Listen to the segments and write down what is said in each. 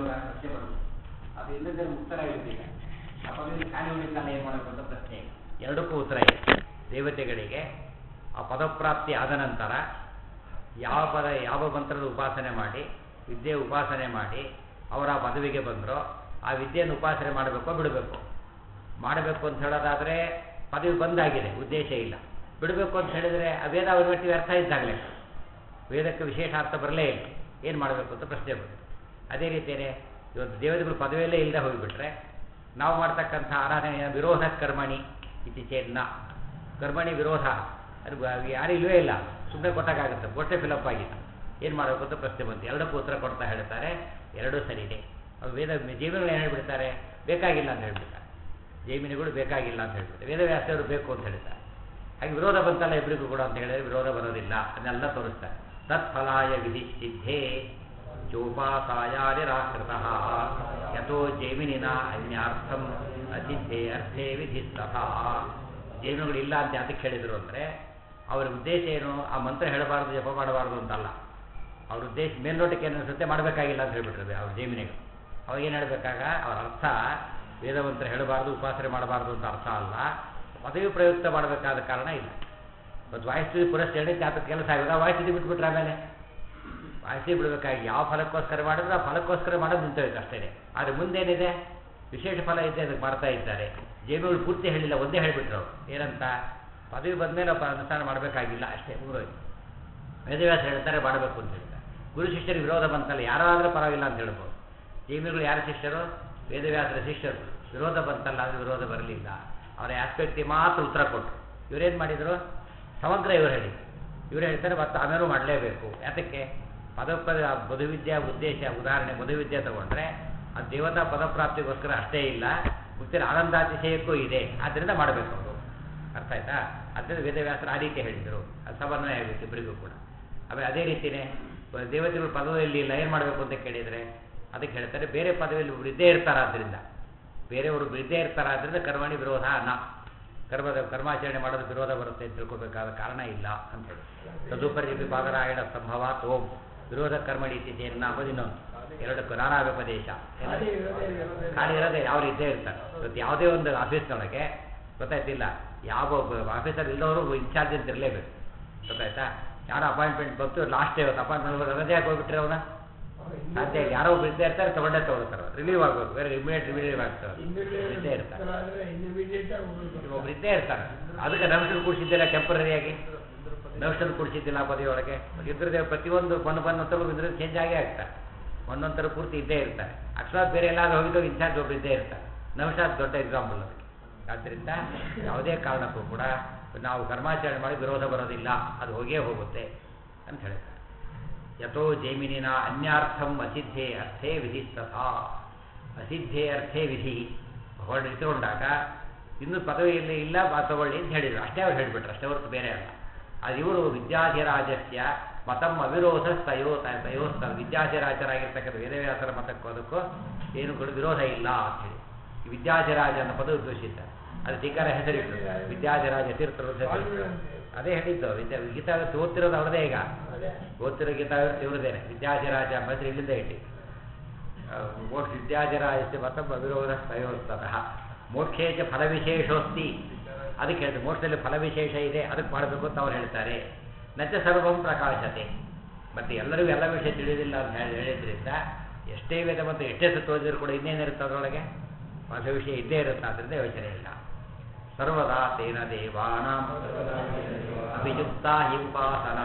ಇರೋರ ಪ್ರಶ್ನೆ ಬರುತ್ತೆ ಅದು ಇಲ್ಲದ್ರೆ ಮುಕ್ತರಾಗಿರ್ತೀಗ ಆ ಪದವಿ ಖಾಲಿ ಉಳಿತಾನೆ ಏನು ಮಾಡಬೇಕು ಅಂತ ಪ್ರಶ್ನೆ ಇದೆ. ಎರಡಕ್ಕೂ ಉತ್ತರ ಇದೆ ದೇವತೆಗಳಿಗೆ ಆ ಪದಪ್ರಾಪ್ತಿ ಆದ ನಂತರ ಯಾವ ಪದ ಯಾವ ಮಂತ್ರದ ಉಪಾಸನೆ ಮಾಡಿ ವಿದ್ಯೆ ಉಪಾಸನೆ ಮಾಡಿ ಅವರ ಆ ಪದವಿಗೆ ಬಂದರೋ ಆ ವಿದ್ಯೆಯನ್ನು ಉಪಾಸನೆ ಮಾಡಬೇಕೋ ಬಿಡಬೇಕು ಮಾಡಬೇಕು ಅಂತ ಹೇಳೋದಾದರೆ ಪದವಿ ಬಂದಾಗಿದೆ ಉದ್ದೇಶ ಇಲ್ಲ ಬಿಡಬೇಕು ಅಂತ ಹೇಳಿದರೆ ಆ ವೇದ ಅವ್ರ ಮಟ್ಟಿಗೆ ಅರ್ಥ ಇದ್ದಾಗಲೇ ವೇದಕ್ಕೆ ವಿಶೇಷ ಅರ್ಥ ಬರಲೇ ಇಲ್ಲ ಏನು ಮಾಡಬೇಕು ಅಂತ ಪ್ರಶ್ನೆ ಬಂತು ಅದೇ ರೀತಿಯೇ ಇವತ್ತು ದೇವತೆಗಳು ಪದವಿಯಲ್ಲೇ ಇಲ್ಲದೆ ಹೋಗಿಬಿಟ್ರೆ ನಾವು ಮಾಡ್ತಕ್ಕಂಥ ಆರಾಧನೆಯ ವಿರೋಧ ಕರ್ಮಣಿ ಇತಿ ಚೇನ್ನ ಕರ್ಮಣಿ ವಿರೋಧ ಅದು ಬ- ಯಾರೂ ಇಲ್ಲವೇ ಇಲ್ಲ ಸುಮ್ಮನೆ ಕೊಟ್ಟಾಗುತ್ತೆ ಕೊಟ್ಟೆ ಫಿಲಪ್ ಆಗಿಲ್ಲ ಏನು ಮಾಡಬೇಕು ಅಂತ ಪ್ರಶ್ನೆ ಬಂತು ಎರಡಕ್ಕೂ ಉತ್ತರ ಕೊಡ್ತಾ ಹೇಳ್ತಾರೆ ಎರಡೂ ಸರಿನೇ ಅದು ವೇದ ಜೀವನಗಳು ಏನು ಹೇಳ್ಬಿಡ್ತಾರೆ ಬೇಕಾಗಿಲ್ಲ ಅಂತ ಹೇಳ್ಬಿಡ್ತಾರೆ ಜೈಮಿನಿಗಳು ಬೇಕಾಗಿಲ್ಲ ಅಂತ ಹೇಳ್ಬಿಡ್ತಾರೆ ವೇದವ್ಯಾಸರು ಬೇಕು ಅಂತ ಹೇಳ್ತಾರೆ ಹಾಗೆ ವಿರೋಧ ಬಂತಲ್ಲ ಇಬ್ಬರಿಗೂ ಕೂಡ ಅಂತ ಹೇಳಿದ್ರೆ ವಿರೋಧ ಬರೋದಿಲ್ಲ ಅದನ್ನೆಲ್ಲ ತೋರಿಸ್ತಾರೆ ತತ್ಫಲಾಯ ವಿಧಿ ಸಿದ್ಧೇ ಚೋಪಾಸಾಯ ನಿರಾಕೃತ ಯಥೋ ಜೈಮಿನಿನ ಅನ್ಯಾರ್ಥಂ ಅಸಿದ್ಧೇ ಅರ್ಥೇ ವಿಧಿಸ್ತಥ ಜೈಮಿನಿಗಳು ಇಲ್ಲ ಅಂತ ಯಾತಕ್ಕೆ ಹೇಳಿದರು ಅಂದರೆ ಅವರ ಉದ್ದೇಶ ಏನು ಆ ಮಂತ್ರ ಹೇಳಬಾರ್ದು ಜಪ ಮಾಡಬಾರ್ದು ಅಂತಲ್ಲ ಅವ್ರ ಉದ್ದೇಶ ಮೇಲ್ನೋಟಕ್ಕೆ ಏನು ಅನಿಸುತ್ತೆ ಮಾಡಬೇಕಾಗಿಲ್ಲ ಅಂತ ಹೇಳ್ಬಿಟ್ರೆ ಅವ್ರ ಜೈಮಿನಿಗಳು ಅವಾಗ ಏನು ಹೇಳಬೇಕಾಗ ಅವ್ರ ಅರ್ಥ ವೇದಮಂತ್ರ ಹೇಳಬಾರ್ದು ಉಪಾಸನೆ ಮಾಡಬಾರ್ದು ಅಂತ ಅರ್ಥ ಅಲ್ಲ ಪದವಿ ಪ್ರಯುಕ್ತ ಮಾಡಬೇಕಾದ ಕಾರಣ ಇಲ್ಲ ಮತ್ತು ವಾಯುಸ್ಥಿತಿ ಪುರಸ್ಕರಣೆ ಜಾತಕ ಕೆಲಸ ಆಗಿದೆ ಆ ವಾಯುಸ್ಥಿತಿ ಬಿಟ್ಬಿಟ್ರೆ ಆಮೇಲೆ ವಾಯುಸ್ಥಿತಿ ಬಿಡಬೇಕಾಗಿ ಯಾವ ಫಲಕ್ಕೋಸ್ಕರ ಮಾಡಿದ್ರೆ ಆ ಫಲಕ್ಕೋಸ್ಕರ ಮಾಡೋದು ನಿಂತೋಯ್ತು ಅಷ್ಟೇ ಆದರೆ ಮುಂದೇನಿದೆ ವಿಶೇಷ ಫಲ ಇದೆ ಅದಕ್ಕೆ ಮಾಡ್ತಾ ಇದ್ದಾರೆ ಜೈಮಿಗಳು ಪೂರ್ತಿ ಹೇಳಿಲ್ಲ ಒಂದೇ ಹೇಳಿಬಿಟ್ರು ಅವ್ರು ಏನಂತ ಪದವಿ ಬಂದಮೇಲೆ ಒಬ್ಬ ಅನುಷ್ಠಾನ ಮಾಡಬೇಕಾಗಿಲ್ಲ ಅಷ್ಟೇ ಮುಗಿದೋಯ್ತು ವೇದವ್ಯಾಸ ಹೇಳ್ತಾರೆ ಮಾಡಬೇಕು ಅಂತ ಹೇಳ್ತಾರೆ ಗುರು ಶಿಷ್ಯರಿಗೆ ವಿರೋಧ ಬಂತಲ್ಲ ಯಾರಾದರೂ ಪರವಾಗಿಲ್ಲ ಅಂತ ಹೇಳ್ಬೋದು ಜೈಮಿಗಳು ಯಾರ ಶಿಷ್ಯರು ವೇದವ್ಯಾಸರ ಶಿಷ್ಯರು ವಿರೋಧ ಬಂತಲ್ಲ ಅದು ವಿರೋಧ ಬರಲಿಲ್ಲ ಅವರ ಆಸ್ಪೆಕ್ಟಿಗೆ ಮಾತ್ರ ಉತ್ತರ ಕೊಟ್ಟರು ಇವರೇನು ಮಾಡಿದರು ಸಮಗ್ರ ಇವರು ಹೇಳಿ ಇವರು ಹೇಳ್ತಾರೆ ಮತ್ತು ಆಮೇಲೂ ಮಾಡಲೇಬೇಕು ಯಾತಕ್ಕೆ ಪದಪದ ಮಧುವಿದ್ಯಾ ಉದ್ದೇಶ ಉದಾಹರಣೆ ಮಧುವಿದ್ಯೆ ತಗೊಂಡ್ರೆ ಅದು ದೇವತಾ ಪದಪ್ರಾಪ್ತಿಗೋಸ್ಕರ ಅಷ್ಟೇ ಇಲ್ಲ ಮುಕ್ತಿರ ಆನಂದಾತಿಶಯಕ್ಕೂ ಇದೆ ಆದ್ದರಿಂದ ಮಾಡಬೇಕು ಅವರು ಅರ್ಥ ಆಯ್ತಾ ಅದರಿಂದ ವೇದವ್ಯಾಸರು ಆ ರೀತಿ ಹೇಳಿದರು ಅದು ಸಮನ್ವಯ ಆಗಬೇಕು ಇಬ್ಬರಿಗೂ ಕೂಡ ಆಮೇಲೆ ಅದೇ ರೀತಿಯೇ ದೇವತೆಗಳು ಪದವಿಯಲ್ಲಿ ಇಲ್ಲ ಏನು ಮಾಡಬೇಕು ಅಂತ ಕೇಳಿದರೆ ಅದಕ್ಕೆ ಹೇಳ್ತಾರೆ ಬೇರೆ ಪದವಿಯಲ್ಲಿ ಒಬ್ರು ಇದ್ದೇ ಇರ್ತಾರಾದ್ರಿಂದ ಬೇರೆಯವರು ಇದ್ದೇ ಇರ್ತಾರಾದ್ರಿಂದ ಕರ್ಮಣಿ ವಿರೋಧ ನ ಕರ್ಮದ ಕರ್ಮಾಚರಣೆ ಮಾಡೋದು ವಿರೋಧ ಬರುತ್ತೆ ಅಂತ ತಿಳ್ಕೊಬೇಕಾದ ಕಾರಣ ಇಲ್ಲ ಅಂತ ಹೇಳಿ ತದುಪರಿ ಪಾದರಾಯಣ ಸಂಭವಾತ್ ಓಂ ವಿರೋಧ ಕರ್ಮಣಿ ಇತ್ತೀಚೆಯನ್ನು ಇನ್ನೊಂದು ಎರಡಕ್ಕೂ ನಾನಾ ವ್ಯಪದೇಶ ಖಾಲಿ ಇರೋದೇ ಯಾವ ಇದ್ದೇ ಇರ್ತಾರೆ ಇವತ್ತು ಯಾವುದೇ ಒಂದು ಆಫೀಸ್ನೊಳಗೆ ಗೊತ್ತಾಯ್ತಿಲ್ಲ ಯಾವ ಆಫೀಸರ್ ಇಲ್ಲದವರು ಇನ್ಚಾರ್ಜ್ ಅಂತ ಇರಲೇಬೇಕು ಗೊತ್ತಾಯ್ತಾ ಯಾರೋ ಅಪಾಯಿಂಟ್ಮೆಂಟ್ ಬಂತು ಲಾಸ್ಟ್ ಇವತ್ತು ಅಪಾಯಿಂಟ್ಮೆಂಟ್ ರಜೆ ಹಾಕಿ ಹೋಗ್ಬಿಟ್ರೆ ಅವನ ಸಾಧ್ಯ ಇಲ್ಲ. ಯಾರೋ ಒಬ್ರು ಇದ್ದೇ ಇರ್ತಾರೆ ತಗೊಂಡೇ ತಗೊಳ್ತಾರೆ ರಿಲೀವ್ ಆಗ್ಬೇಕು ಬೇರೆ ಇಮಿಡಿಯೇಟ್ ರಿಲೀವ್ ಆಗ್ತಾರೆ ಇದ್ದೇ ಇರ್ತಾರೆ ಒಬ್ರು ಇದ್ದೇ ಇರ್ತಾರೆ ಅದಕ್ಕೆ ನರ್ಸರು ಕೂಡಿಸಿದ್ದಿಲ್ಲ ಟೆಂಪರರಿಯಾಗಿ ನರ್ಸರು ಕೂಡಿಸಿದ್ದಿಲ್ಲ ಆ ಪದವಿಯೊಳಗೆ ಇದ್ರದ್ದು ಪ್ರತಿಯೊಂದು ಬಣ್ಣ ಬಣ್ಣ ತಲುಪು ಇದ್ರದ್ದು ಚೇಂಜ್ ಆಗೇ ಆಗ್ತಾರೆ ಒಂದೊಂಥರ ಪೂರ್ತಿ ಇದ್ದೇ ಇರ್ತಾರೆ ಅಕಸ್ಮಾತ್ ಬೇರೆ ಎಲ್ಲಾದ್ರೂ ಹೋಗಿದ್ದು ಇನ್ಚಾರ್ಜ್ ಒಬ್ರು ಇದ್ದೇ ಇರ್ತಾರೆ ನೌಶಾದ್ ದೊಡ್ಡ ಎಕ್ಸಾಂಪಲ್ ಅದಕ್ಕೆ ಆದ್ದರಿಂದ ಯಾವುದೇ ಕಾರಣಕ್ಕೂ ಕೂಡ ನಾವು ಕರ್ಮಾಚರಣೆ ಮಾಡಿ ವಿರೋಧ ಬರೋದಿಲ್ಲ ಅದು ಹೋಗೇ ಹೋಗುತ್ತೆ ಅಂತ ಹೇಳ್ತಾರೆ ಯಥೋ ಜೈಮಿನಿನ ಅನ್ಯಾರ್ಥಂ ಅಸಿದ್ಧೇ ಅರ್ಥೇ ವಿಧಿಸ್ತಥಾ ಅಸಿದ್ಧೇ ಅರ್ಥೇ ವಿಧಿ ಹೊರಡು ಇಟ್ಕೊಂಡಾಗ ಇನ್ನು ಪದವಿಯಲ್ಲಿ ಇಲ್ಲ ಬಾ ತಗೊಳ್ಳಿ ಅಂತ ಹೇಳಿದ್ರು ಅಷ್ಟೇ ಅವ್ರು ಹೇಳಿಬಿಟ್ರು ಅಷ್ಟೇ ಹೊರತು ಬೇರೆ ಅಲ್ಲ ಅದು ಇವರು ವಿದ್ಯಾಧಿರಾಜಸ್ಯ ಮತಂ ಅವಿರೋಧ ತಯೋ ತಯೋ ವಿದ್ಯಾಧಿರಾಜರಾಗಿರ್ತಕ್ಕಂಥ ವೇದವ್ಯಾಸರ ಮತಕ್ಕೂ ಅದಕ್ಕೂ ಏನು ಕೂಡ ವಿರೋಧ ಇಲ್ಲ ಅಂತ ಹೇಳಿ ಈ ವಿದ್ಯಾಧಿರಾಜ ಅನ್ನೋ ಪದ ಉದ್ಘೋಷಿತ ಅದು ಟೀಕಾರ ಹೆಸರಿಟ್ಟು ವಿದ್ಯಾಧಿರಾಜ ತೀರ್ಥರು ಅಂತ ಹೆಸರಿಟ್ಟು. ಅದೇ ಹೇಳಿದ್ದು ವಿದ್ಯಾ ಗೀತಾ ಓದ್ತಿರೋದು ಅವ್ರದೇ ಈಗ ಓದ್ತಿರೋ ಗೀತಾ ಇವ್ರದೇನೆ ವಿದ್ಯಾಧಿರಾಜ ಬಂದ್ರೆ ಇಲ್ಲಿಂದ ಇಟ್ಟು ಮೋಕ್ಷ ವಿದ್ಯಾಧಿರಾಜ ಮತಂ ಅವಿರೋಧ ತಯೋಸ್ತಃ ಮೋಕ್ಷೇಚ ಫಲವಿಶೇಷೋಸ್ತಿ ಅದಕ್ಕೆ ಹೇಳಿದ್ರು ಮೋಕ್ಷದಲ್ಲಿ ಫಲವಿಶೇಷ ಇದೆ ಅದಕ್ಕೆ ಮಾಡಬೇಕು ಅಂತ ಅವ್ರು ಹೇಳ್ತಾರೆ ನಚ ಸರ್ವಂ ಪ್ರಕಾಶತೆ ಮತ್ತು ಎಲ್ಲರಿಗೂ ಎಲ್ಲ ವಿಷಯ ತಿಳಿದಿಲ್ಲ ಅಂತ ಹೇಳಿ ಹೇಳಿದ್ರಿಂದ ಎಷ್ಟೇ ವೇದ ಮತ್ತು ಎಷ್ಟೇ ಸತ್ತು ಓದಿದ್ರು ಕೂಡ ಇನ್ನೇನಿರುತ್ತೆ ಅದರೊಳಗೆ ಹೊಸ ವಿಷಯ ಇದ್ದೇ ಇರುತ್ತೆ ಆದ್ದರಿಂದ ಯೋಚನೆ ಇಲ್ಲ ಸರ್ವದಾ ತೇನ ದೇವಾನಾಂ ಅಭಿಯುಕ್ತ ಹಿ ಉಪಾಸನಾ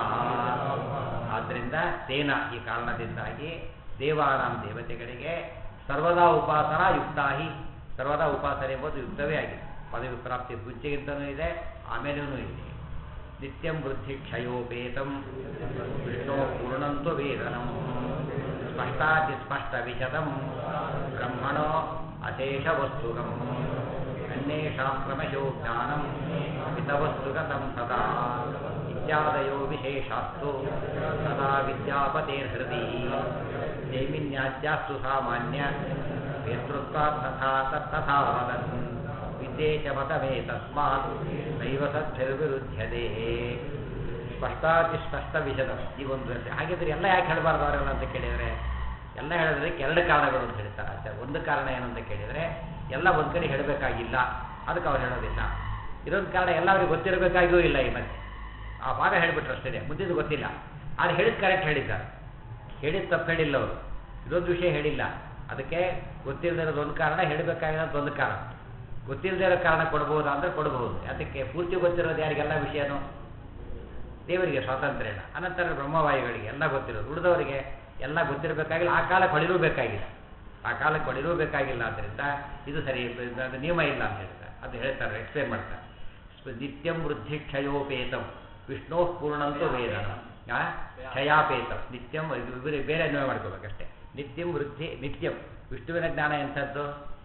ಆದ್ದರಿಂದ ತೇನ ಈ ಕಾರಣದಿಂದಾಗಿ ದೇವಾನಾಂ ದೇವತೆಗಳಿಗೆ ಸರ್ವದಾ ಉಪಾಸನಾ ಯುಕ್ತ ಹಿ ಸರ್ವದಾ ಉಪಾಸನೆ ಎಂಬುದು ಯುಕ್ತವೇ ಆಗಿದೆ ಪದವಿ ಪ್ರಾಪ್ತಿ ಮುಂಚೆಗಿಂತನೂ ಇದೆ ಆಮೇಲೂ ಇದೆ ನಿತ್ಯಂ ವೃದ್ಧಿ ಕ್ಷಯೋಪೇತಂ ವಿಷ್ಣು ಪೂರ್ಣಂತು ವೇದನಂ ಸ್ಪಷ್ಟಾತಿ ಸ್ಪಷ್ಟ ವಿಶದಂ ಬ್ರಹ್ಮಣೋ ಅಶೇಷ ವಸ್ತುಗಂ ಅನ್ಯೇಷಾಂ ಕ್ರಮಶೋ ಜ್ಞಾನಂ ಹಿತವಸ್ತುಗತಂ ಸದಾ ಇತ್ಯಾದಯೋ ವಿಶೇಷಾಸ್ತು ಸದಾ ವಿದ್ಯಾಪತೇರ್ಹೃದಿ ಜೈಮಿನ್ಯಾದ್ಯಾಸ್ತು ಸಾಮಾನ್ಯ ವೇತೃತ್ವಾತ್ ತಥಾ ತತ್ತಥಾ ವದನ್ ವಿದ್ಯೇಶ ಮತಮೇ ತಸ್ಮಾತ್ ನೈವ ಸದ್ಭಿರ್ವಿರುಧ್ಯತೆ ಸ್ಪಷ್ಟಾತಿ ಸ್ಪಷ್ಟ ವಿಷದ ಈ ಒಂದು ಹಾಗಿದ್ರೆ ಎಲ್ಲ ಯಾಕೆ ಹೇಳಬಾರ್ದು ಅವರೆಲ್ಲ ಅಂತ ಕೇಳಿದರೆ ಎಲ್ಲ ಹೇಳೋದಕ್ಕೆ ಎರಡು ಕಾರಣಗಳು ಅಂತ ಹೇಳ್ತಾರೆ ಆಚಾರ್ಯ ಒಂದು ಕಾರಣ ಏನು ಅಂತ ಕೇಳಿದರೆ ಎಲ್ಲ ಒಂದು ಕಡೆ ಹೇಳಬೇಕಾಗಿಲ್ಲ ಅದಕ್ಕೆ ಅವ್ರು ಹೇಳೋದಿಲ್ಲ ಇದೊಂದು ಕಾರಣ ಎಲ್ಲ ಅವ್ರಿಗೆ ಗೊತ್ತಿರಬೇಕಾಗಿಯೂ ಇಲ್ಲ ಈ ಮಧ್ಯೆ ಆ ಭಾಗ ಹೇಳಿಬಿಟ್ರು ಅಷ್ಟೇ ಮುಂದಿದ್ದು ಗೊತ್ತಿಲ್ಲ ಆದ್ರೆ ಹೇಳಿದ ಕರೆಕ್ಟ್ ಹೇಳಿದ್ದಾರೆ ಹೇಳಿದ ತಪ್ಪು ಹೇಳಿಲ್ಲ ಅವರು ಇದೊಂದು ವಿಷಯ ಹೇಳಿಲ್ಲ ಅದಕ್ಕೆ ಗೊತ್ತಿಲ್ಲದೆ ಇರೋದು ಒಂದು ಕಾರಣ ಹೇಳಬೇಕಾಗಿರೋದು ಒಂದು ಕಾರಣ ಗೊತ್ತಿಲ್ಲದೆ ಇರೋ ಕಾರಣ ಕೊಡ್ಬೋದಾ ಅಂದರೆ ಕೊಡಬಹುದು ಅದಕ್ಕೆ ಪೂರ್ತಿ ಗೊತ್ತಿರೋದು ಯಾರಿಗೆಲ್ಲ ವಿಷಯನೂ ದೇವರಿಗೆ ಸ್ವಾತಂತ್ರ್ಯ ಇಲ್ಲ ಅನಂತರ ಬ್ರಹ್ಮವಾಯುಗಳಿಗೆ ಎಲ್ಲ ಗೊತ್ತಿರೋದು ಉಳಿದವರಿಗೆ ಎಲ್ಲ ಗೊತ್ತಿರಬೇಕಾಗಿಲ್ಲ ಆ ಕಾಲಕ್ಕೆ ಹೊಡಿರಬೇಕಾಗಿಲ್ಲ ಆ ಕಾಲಕ್ಕೆ ಹೊಡಿರಬೇಕಾಗಿಲ್ಲ ಆದ್ದರಿಂದ ಇದು ಸರಿ ಅದು ನಿಯಮ ಇಲ್ಲ ಅಂತ ಹೇಳ್ತಾರೆ ಅದು ಹೇಳ್ತಾರೆ ಎಕ್ಸ್ಪ್ಲೇನ್ ಮಾಡ್ತಾರೆ ಸ್ವ- ನಿತ್ಯಂ ವೃದ್ಧಿ ಕ್ಷಯೋಪೇತಂ ವಿಷ್ಣು ಪೂರ್ಣಂತೂ ವೇದನ ಆ? ಕ್ಷಯಾಪೇತಂ ನಿತ್ಯಂ ಇದು ಬೇರೆ ಬೇರೆ ಅನ್ವಯ ಮಾಡ್ಕೋಬೇಕಷ್ಟೇ ನಿತ್ಯಂ ವೃದ್ಧಿ ನಿತ್ಯಂ ವಿಷ್ಣುವಿನ ಜ್ಞಾನ ಎಂಥದ್ದು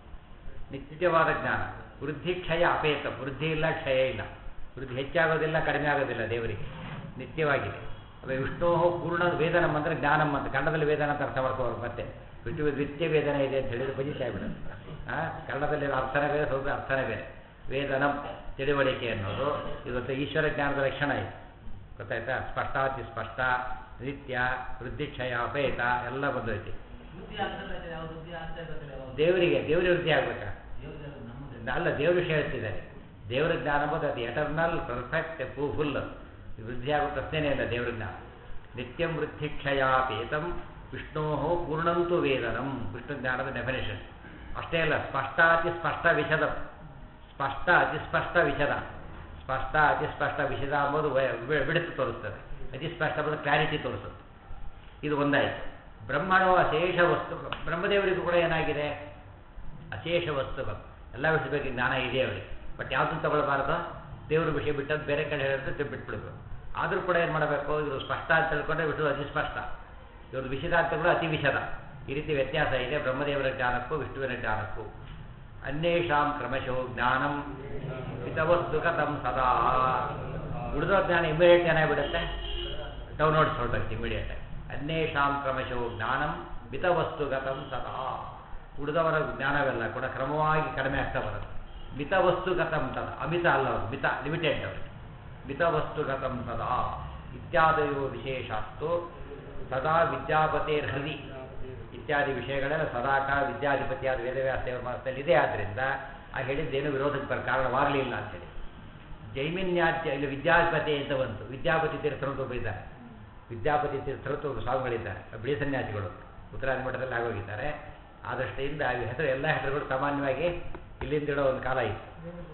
ನಿತ್ಯವಾದ ಜ್ಞಾನ ವೃದ್ಧಿ ಕ್ಷಯ ಅಪೇತ ವೃದ್ಧಿ ಇಲ್ಲ ಕ್ಷಯ ಇಲ್ಲ ವೃದ್ಧಿ ಹೆಚ್ಚಾಗೋದಿಲ್ಲ ಕಡಿಮೆ ಆಗೋದಿಲ್ಲ ದೇವರಿಗೆ ನಿತ್ಯವಾಗಿದೆ ಅದೇ ವಿಷ್ಣು ಪೂರ್ಣ ವೇದನಂ ಅಂದರೆ ಜ್ಞಾನಂ ಅಂತ ಕನ್ನಡದಲ್ಲಿ ವೇದನ ಅಂತ ಅರ್ಥ ಮಾಡ್ಕೋರು ಮತ್ತೆ ವಿಷ್ಣು ನಿತ್ಯ ವೇದನ ಇದೆ ಅಂತ ಹೇಳಿದ್ರೆ ಬಜಿತಾ ಬಿಡುತ್ತೆ ಆ ಕನ್ನಡದಲ್ಲಿ ಅರ್ಥನೇ ಬೇರೆ ಸ್ವಲ್ಪ ಅರ್ಥನೇ ಬೇರೆ ವೇದನಂ ತಿಳುವಳಿಕೆ ಅನ್ನೋದು ಇವತ್ತು ಈಶ್ವರ ಜ್ಞಾನದ ಲಕ್ಷಣ ಇದೆ ಗೊತ್ತಾಯ್ತಾ ಸ್ಪಷ್ಟಾತಿ ಸ್ಪಷ್ಟ ನಿತ್ಯ ವೃದ್ಧಿಕ್ಷಯ ಅಪೇತ ಎಲ್ಲ ಬಂದೈತಿ ಬುದ್ಧಿ ಆಗ್ತದೆ ಯಾವ ಬುದ್ಧಿ ಆಗ್ತಾ ಇರ್ತದೆ ಯಾವಾಗ ದೇವರಿಗೆ ದೇವರಿಗೆ ವೃದ್ಧಿ ಆಗ್ಬೇಕಾ ದೇವ್ರು ನಮ್ಮದು ಅಲ್ಲ ದೇವ್ರ ವಿಷಯ ಹೇಳ್ತಿದ್ದಾರೆ ದೇವರ ಜ್ಞಾನ ಎಂಬುದು ಅದು ಎಟರ್ನಲ್ ಪರ್ಫೆಕ್ಟ್ ಫುಲ್ ವೃದ್ಧಿ ಆಗೋ ಪ್ರಶ್ನೆನೇ ಇಲ್ಲ ದೇವರ ಜ್ಞಾನ ನಿತ್ಯಂ ವೃದ್ಧಿ ಕ್ಷಯಾಪೇತಂ ವಿಷ್ಣೋ ಪೂರ್ಣಂತು ವೇದನಂ ವಿಷ್ಣು ಜ್ಞಾನದ ಡೆಫಿನೇಷನ್ ಅಷ್ಟೇ ಅಲ್ಲ ಸ್ಪಷ್ಟ ಅತಿ ಸ್ಪಷ್ಟ ವಿಷದ ಸ್ಪಷ್ಟ ಅತಿ ಸ್ಪಷ್ಟ ವಿಷದ ಸ್ಪಷ್ಟ ಅತಿ ಸ್ಪಷ್ಟ ವಿಷದ ಎಂಬುದು ವ- ವಿ- ಬಿಡುತ್ತು ತೋರಿಸ್ತದೆ ಅತಿ ಸ್ಪಷ್ಟ ಎಂಬುದು ಕ್ಲಾರಿಟಿ ತೋರಿಸುತ್ತೆ ಇದು ಒಂದಾಯಿತು ಬ್ರಹ್ಮಣೋ ಅಶೇಷ ವಸ್ತು ಬ್ರಹ್ಮದೇವರಿಗೂ ಕೂಡ ಏನಾಗಿದೆ ಅಶೇಷ ವಸ್ತುಗಳು ಎಲ್ಲ ವಿಷಯ ಬಗ್ಗೆ ಜ್ಞಾನ ಇದೆ ಅವರಿಗೆ ಬಟ್ ಯಾವುದನ್ನು ತಗೊಳ್ಬಾರ್ದು ದೇವ್ರ ವಿಷಯ ಬಿಟ್ಟದ್ದು ಬೇರೆ ಕಡೆ ಹೇಳಿದ್ರೆ ಬಿಟ್ಬಿಡ್ಬೇಕು ಆದರೂ ಕೂಡ ಏನು ಮಾಡಬೇಕು ಇವರು ಸ್ಪಷ್ಟ ಅಂತ ತಿಳ್ಕೊಂಡ್ರೆ ಬಿಟ್ಟು ಅತಿ ಸ್ಪಷ್ಟ ಇವ್ರದ್ದು ವಿಷದ ಅಂತ ಕೂಡ ಅತಿ ವಿಷದ ಈ ರೀತಿ ವ್ಯತ್ಯಾಸ ಇದೆ ಬ್ರಹ್ಮದೇವರ ಜ್ಞಾನಕ್ಕೂ ವಿಷ್ಣುವಿನ ಜ್ಞಾನಕ್ಕೂ ಅನ್ಯೇಷಾಂ ಕ್ರಮಶೋ ಜ್ಞಾನಂ ಹಿತವಸ್ತು ಕಥಂ ಸದಾ ಉಳಿದೋ ಜ್ಞಾನ ಇಮಿಡಿಯೇಟ್ ಏನಾಗ್ಬಿಡುತ್ತೆ ಡೌನ್ಲೋಡ್ಸ್ ಹೊರಟೋಗ್ತಿ ಇಮಿಡಿಯೇಟ್ ಅನ್ಯೇಷಾಂ ಕ್ರಮಶೋ ಜ್ಞಾನಂ ಮಿತವಸ್ತುಗತಂ ಸದಾ ಉಳಿದವರ ಜ್ಞಾನವೆಲ್ಲ ಕೂಡ ಕ್ರಮವಾಗಿ ಕಡಿಮೆ ಆಗ್ತಾ ಬರುತ್ತೆ ಮಿತವಸ್ತುಗತಂ ತದ ಅಮಿತ ಅಲ್ಲ ಅವರು ಮಿತ ಲಿಮಿಟೆಡ್ ಅವರು ಮಿತವಸ್ತುಗತಂ ಸದಾ ಇತ್ಯಾದಯೋ ವಿಶೇಷಾಸ್ತು ಸದಾ ವಿದ್ಯಾಪತೆ ಹೃದಯ ಇತ್ಯಾದಿ ವಿಷಯಗಳೆಲ್ಲ ಸದಾಕಾಲ ವಿದ್ಯಾಧಿಪತಿಯಾದ ವೇದವ್ಯಾಸ ದೇವರ ಮಾಸದಲ್ಲಿ ಇದೆ ಆದ್ದರಿಂದ ಆ ಹೇಳಿದ್ದೇನು ವಿರೋಧಕ್ಕೆ ಬರ ಕಾರಣವಾಗಲಿಲ್ಲ ಅಂತೇಳಿ ಜೈಮಿನ್ಯಾದ್ಯ ಇಲ್ಲಿ ವಿದ್ಯಾಪತಿ ಅಂತ ಬಂತು ವಿದ್ಯಾಪತಿ ತೀರ್ಥರು ಅಂತ ಒಬ್ಬ ಇದ್ದಾರೆ ವಿದ್ಯಾಪತಿ ತೀರ್ಥರು ಅಂತ ಒಬ್ಬ ಸ್ವಾಮಿಗಳಿದ್ದಾರೆ ಬಿಳಿ ಸನ್ಯಾಸಿಗಳು ಉತ್ತರಾದಿ ಮಠದಲ್ಲಿ ಆಗೋಗಿದ್ದಾರೆ ಆ ದೃಷ್ಟಿಯಿಂದ ಈ ಹೆಸರು ಎಲ್ಲ ಹೆಸರುಗಳು ಸಾಮಾನ್ಯವಾಗಿ ಇಲ್ಲಿಂದ ಇಡೋ ಒಂದು ಕಾಲ ಇತ್ತು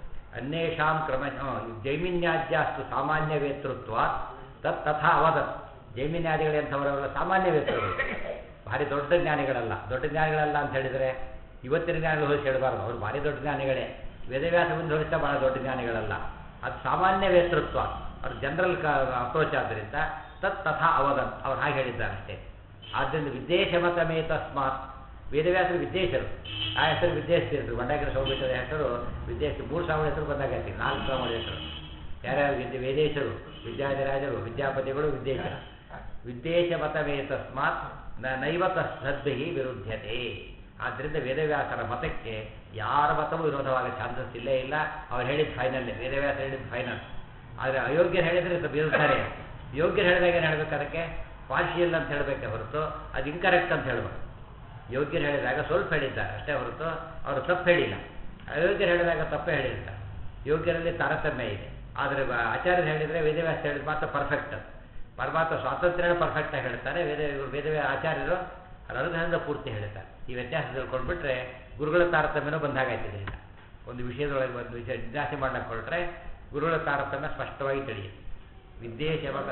ಅನ್ಯೇಷಾಂ ಕ್ರಮ ಜೈಮಿನ್ಯಾದ್ಯಾಸ್ತು ಸಾಮಾನ್ಯ ವೇತೃತ್ವ ತತ್ ತಥಾ ಅವದತ್ ಜೈಮಿನ್ಯಾದಿಗಳೆಂಥವರೆಲ್ಲ ಸಾಮಾನ್ಯ ವೇತೃಗಳು ಭಾರಿ ದೊಡ್ಡ ಜ್ಞಾನಿಗಳಲ್ಲ ದೊಡ್ಡ ಜ್ಞಾನಿಗಳಲ್ಲ ಅಂತ ಹೇಳಿದರೆ ಇವತ್ತಿನ ಜ್ಞಾನಿಗಳು ಹೋಲಿಸಿ ಹೇಳಬಾರ್ದು ಅವರು ಭಾರಿ ದೊಡ್ಡ ಜ್ಞಾನಿಗಳೇ ವೇದವ್ಯಾಸ ಮುಂದೆ ಹೋಲಿಸ್ತಾ ಭಾಳ ದೊಡ್ಡ ಜ್ಞಾನಿಗಳಲ್ಲ ಅದು ಸಾಮಾನ್ಯ ವೇತೃತ್ವ ಅವ್ರ ಜನರಲ್ ಕ ಅಪ್ರೋಚ್ ಆದ್ದರಿಂದ ತತ್ ತಥಾ ಅವದನ್ ಅವ್ರು ಹಾಗೆ ಹೇಳಿದ್ದಾರೆ ಅಷ್ಟೇ ಆದ್ದರಿಂದ ವಿದೇಶಮತಮೇ ತಸ್ಮಾತ್ ವೇದವ್ಯಾಸರು ವಿದ್ಯೇಶರು ಆ ಹೆಸರು ವಿದ್ಯೇಶ್ತಿದ್ರು ಬಂಡಾಗಿರ ಸೌಬಿಟ್ಟದ ಹೆಸರು ವಿದ್ಯೇಶ ಮೂರು ಸಾವಿರ ಹೆಸರು ಬಂದಾಗೈತಿ ನಾಲ್ಕು ಸಾವಿರ ಹೆಸರು ಯಾರ್ಯಾರು ವಿದ್ಯೆ ವೇದೇಶರು ವಿದ್ಯಾಧಿರಾಜರು ವಿದ್ಯಾಪತಿಗಳು ವಿದ್ಯೇಶರು ವಿದ್ಯೇಶ ಮತವೇ ತಸ್ಮಾತ್ ನ- ನೈವ ತದ್ಭಿ ವಿರುದ್ಧತೆ ಆದ್ದರಿಂದ ವೇದವ್ಯಾಸರ ಮತಕ್ಕೆ ಯಾರ ಮತವೂ ವಿರೋಧವಾಗೋ ಚಾನ್ಸಸ್ ಇಲ್ಲೇ ಇಲ್ಲ ಅವ್ರು ಹೇಳಿದ ಫೈನಲ್ ವೇದವ್ಯಾಸ ಹೇಳಿದ ಫೈನಲ್ ಆದರೆ ಅಯೋಗ್ಯರು ಹೇಳಿದರೆ ಸ್ವಲ್ಪ ವಿರುದ್ಧರೇ ಯೋಗ್ಯರು ಹೇಳಿದಾಗ ಏನು ಹೇಳ್ಬೇಕು ಅದಕ್ಕೆ ಪಾರ್ಷಿಯಲ್ ಅಂತ ಹೇಳಬೇಕೆ ಹೊರತು ಅದು ಇನ್ಕರೆಕ್ಟ್ ಅಂತ ಹೇಳ್ಬೇಕು ಯೋಗ್ಯರು ಹೇಳಿದಾಗ ಸ್ವಲ್ಪ ಹೇಳಿದ್ದಾರೆ ಅಷ್ಟೇ ಹೊರತು ಅವರು ತಪ್ಪು ಹೇಳಿಲ್ಲ ಅಯೋಗ್ಯರು ಹೇಳಿದಾಗ ತಪ್ಪೇ ಹೇಳಿರ್ತಾರೆ ಯೋಗ್ಯರಲ್ಲಿ ತಾರತಮ್ಯ ಇದೆ ಆದರೆ ಬ- ಆಚಾರ್ಯರು ಹೇಳಿದರೆ ವೇದವ್ಯಾಸ ಹೇಳಿದ ಮಾತ್ರ ಪರ್ಫೆಕ್ಟ್ ಅದು ಪರಮಾತ್ಮ ಸ್ವಾತಂತ್ರ್ಯ ಪರ್ಫೆಕ್ಟಾಗಿ ಹೇಳ್ತಾರೆ ವೇದ ಇವರು ವೇದವ್ಯ ಆಚಾರ್ಯರು ಅನುಗ್ರಹದಿಂದ ಪೂರ್ತಿ ಹೇಳ್ತಾರೆ ಈ ವ್ಯತ್ಯಾಸ ತಿಳ್ಕೊಂಡ್ಬಿಟ್ರೆ ಗುರುಗಳ ತಾರತಮ್ಯನೂ ಬಂದಾಗಾಯ್ತಿದ್ರಿಂದ ಒಂದು ವಿಷಯದೊಳಗೆ ಒಂದು ವಿಷಯ ಜಿಜ್ಞಾಸೆ ಮಾಡಕ್ಕೆ ಹೊರಟ್ರೆ ಗುರುಗಳ ತಾರತಮ್ಯ ಸ್ಪಷ್ಟವಾಗಿ ತಿಳಿಯುತ್ತೆ ವಿದ್ಯೇಶವತ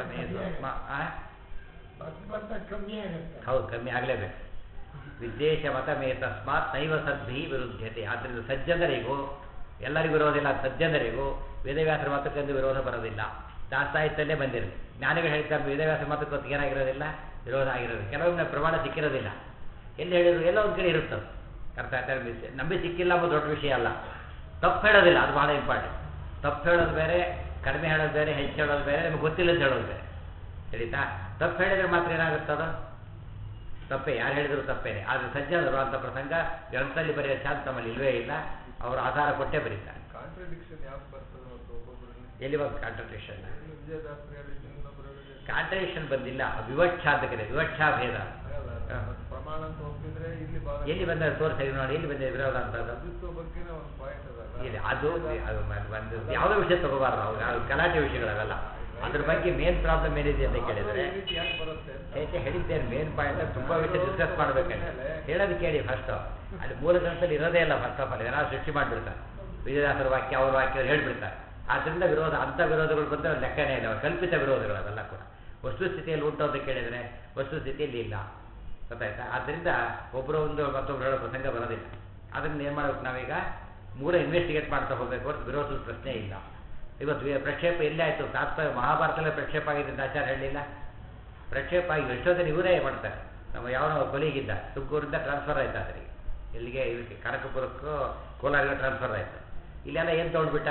ಕಮ್ಮಿ ಆಗುತ್ತೆ ಹೌದು ಕಮ್ಮಿ ಆಗಲೇಬೇಕು ವಿದ್ವೇಷ ಮತಮೇ ತಸ್ಮಾತ್ ನೈವ ಸದ್ಭಿ ವಿರುದ್ಧತೆ ಆದ್ದರಿಂದ ಸಜ್ಜನರಿಗೂ ಎಲ್ಲರಿಗೂ ವಿರೋಧಿಲ್ಲ ಸಜ್ಜನರಿಗೂ ವೇದವ್ಯಾಸರ ಮತಕ್ಕೆಂದು ವಿರೋಧ ಬರೋದಿಲ್ಲ ದಾಸ್ತಾಯಿತಲ್ಲೇ ಬಂದಿರಲಿ ಜ್ಞಾನಿಗಳು ಹೇಳ್ತಾರೆ ವೇದವ್ಯಾಸರ ಮತಕ್ಕೆ ಏನಾಗಿರೋದಿಲ್ಲ ವಿರೋಧ ಆಗಿರೋದಿಲ್ಲ ಕೆಲವೊಮ್ಮೆ ಪ್ರಮಾಣ ಸಿಕ್ಕಿರೋದಿಲ್ಲ ಎಲ್ಲಿ ಹೇಳಿದ್ರು ಎಲ್ಲ ಒಂದು ಕಡೆ ಇರುತ್ತದೆ ಅರ್ಥ ಆಯ್ತಾ ಮಿಸ್- ನಂಬಿ ಸಿಕ್ಕಿಲ್ಲ ಅನ್ನೋದು ದೊಡ್ಡ ವಿಷಯ ಅಲ್ಲ ತಪ್ಪು ಹೇಳೋದಿಲ್ಲ ಅದು ಬಹಳ ಇಂಪಾರ್ಟೆಂಟ್ ತಪ್ಪು ಹೇಳೋದು ಬೇರೆ ಕಡಿಮೆ ಹೇಳೋದು ಬೇರೆ ಹೆಚ್ಚು ಹೇಳೋದು ಬೇರೆ ನಿಮ್ಗೆ ಗೊತ್ತಿಲ್ಲ ಅಂತ ಹೇಳೋದು ಬೇರೆ ತಿಳಿತಾ ತಪ್ಪು ಹೇಳಿದ್ರೆ ಮಾತ್ರ ಏನಾಗುತ್ತದು ತಪ್ಪೇ ಯಾರು ಹೇಳಿದ್ರು ತಪ್ಪೇನೆ ಆದರೆ ಸಜ್ಜನರು ಅಂತ ಪ್ರಸಂಗ ಗ್ರಂಥದಲ್ಲಿ ಬರೆಯೋ ಚಾನ್ಸ್ ನಮ್ಮಲ್ಲಿ ಇಲ್ವೇ ಇಲ್ಲ ಅವರು ಆಧಾರ ಕೊಟ್ಟೇ ಬರೀತಾರೆ ಕಾಂಟ್ರಡಿಕ್ಷನ್ ಯಾಕೆ ಬರ್ತದೆ ಮತ್ತು ಒಬ್ಬೊಬ್ಬರಲ್ಲಿ ಎಲ್ಲಿ ಬಂತು ಕಾಂಟ್ರಡಿಕ್ಷನ್ ವಿಜಯದಾಸರು ಹೇಳಿದ್ದು ಇನ್ನೊಬ್ಬರು ಹೇಳಿದ್ದು ಕಾಂಟ್ರಡಿಕ್ಷನ್ ಬಂದಿಲ್ಲ ವಿವಕ್ಷ ಅಂತ ಕರೀತಾರೆ ವಿವಕ್ಷಾ ಭೇದ ಅಲ್ಲ, ಹಾ. ಅದು ಪ್ರಮಾಣ ಪ್ರಮಾಣ ಅಂತ ಒಪ್ಪಿದ್ರೆ ಇಲ್ಲಿ ಭಾಗ ಎಲ್ಲಿ ಬಂದ ತೋರಿಸಿ ನೋಡಿ ಎಲ್ಲಿ ಬಂದಿದೆ ವಿರೋಧ ಅಂತದ್ದು ಪ್ರಭುತ್ವ ಬಗ್ಗೆನೇ ಒಂದು ಪಾಯಿಂಟ್ ಅದಲ್ಲ ಇದೆ ಅದು ಅದು ಮ- ಒಂದು ಯಾವುದೋ ವಿಷಯ ತಗೋಬಾರ್ದು ಅವಾಗ ಅದು ಗಲಾಟೆ ವಿಷಯಗಳವೆಲ್ಲ ಅದ್ರ ಬಗ್ಗೆ ಮೇನ್ ಪ್ರಾಬ್ಲಮ್ ಏನಿದೆ ಅಂತ ಕೇಳಿದ್ರೆ ಈ ರೀತಿ ಯಾಕೆ ಬರುತ್ತೆ ಅಂತ. ಹೇಗೆ ಹೇಳಿದ್ದೇನೆ ಮೇನ್ ಪಾಯಿಂಟ್ ತುಂಬಾ ವಿಷಯ ಡಿಸ್ಕಸ್ ಮಾಡ್ಬೇಕಂದ್ರೆ ಹೇಳೋದು ಕೇಳಿ ಫಸ್ಟ್ ಅಲ್ಲಿ ಮೂಲ ಗ್ರಂಥದಲ್ಲಿ ಇರೋದೇ ಇಲ್ಲ ಫಸ್ಟ್ ಆಫ್ ಆಲ್ ಏನಾದ್ರು ಸೃಷ್ಟಿ ಮಾಡಿಬಿಡ್ತಾರೆ ವಿಜಯದಾಸರ ವಾಕ್ಯ ಅವ್ರ ವಾಕ್ಯ ಅವ್ರು ಹೇಳ್ಬಿಡ್ತಾರೆ ಆದ್ರಿಂದ ವಿರೋಧ ಅಂಥ ವಿರೋಧಗಳು ಬಂದರೆ ಅವ್ರ ಲೆಕ್ಕನೇ ಇಲ್ಲ ಅವ್ರ ಕಲ್ಪಿತ ವಿರೋಧಗಳು ಅವೆಲ್ಲ ಕೂಡ ವಸ್ತುಸ್ಥಿತಿಯಲ್ಲಿ ಉಂಟು ಅಂತ ಕೇಳಿದರೆ ವಸ್ತುಸ್ಥಿತಿಯಲ್ಲಿ ಇಲ್ಲ ಗೊತ್ತಾಯ್ತಾ ಆದ್ದರಿಂದ ಒಬ್ಬರು ಒಂದು ಮತ್ತೊಬ್ರು ಹೇಳೋ ಪ್ರಸಂಗ ಬರೋದಿಲ್ಲ ಅದರಿಂದ ಏನು ಮಾಡ್ಬೇಕು ನಾವೀಗ ಮೂಲ ಇನ್ವೆಸ್ಟಿಗೇಟ್ ಮಾಡ್ತಾ ಹೋಗಬೇಕು ಹೊರತು ವಿರೋಧದ ಪ್ರಶ್ನೆ ಇಲ್ಲ ಇವತ್ತು ವಿ- ಪ್ರಕ್ಷೇಪ ಎಲ್ಲೇ ಆಯಿತು ತಾತ್ಪರ್ಯ ಮಹಾಭಾರತಲ್ಲೇ ಪ್ರಕ್ಷೇಪ ಆಗಿದೆ ಅಂತ ಆಚಾರ ಹೇಳಲಿಲ್ಲ ಪ್ರಕ್ಷೇಪ ಆಗಿ ಎಷ್ಟೊತ್ತಲ್ಲಿ ಇವರೇ ಮಾಡ್ತಾರೆ ನಮ್ಮ ಯಾವನೋ ಕೊಲಿಗಿದ್ದ ತುಮಕೂರಿಂದ ಟ್ರಾನ್ಸ್ಫರ್ ಆಯ್ತು ಅದರಿಗೆ ಇಲ್ಲಿಗೆ ಇದಕ್ಕೆ ಕನಕಪುರಕ್ಕೂ ಕೋಲಾರಿಗೆ ಟ್ರಾನ್ಸ್ಫರ್ ಆಯಿತು ಇಲ್ಲೆಲ್ಲ ಏನು ತೊಗೊಂಡ್ಬಿಟ್ಟ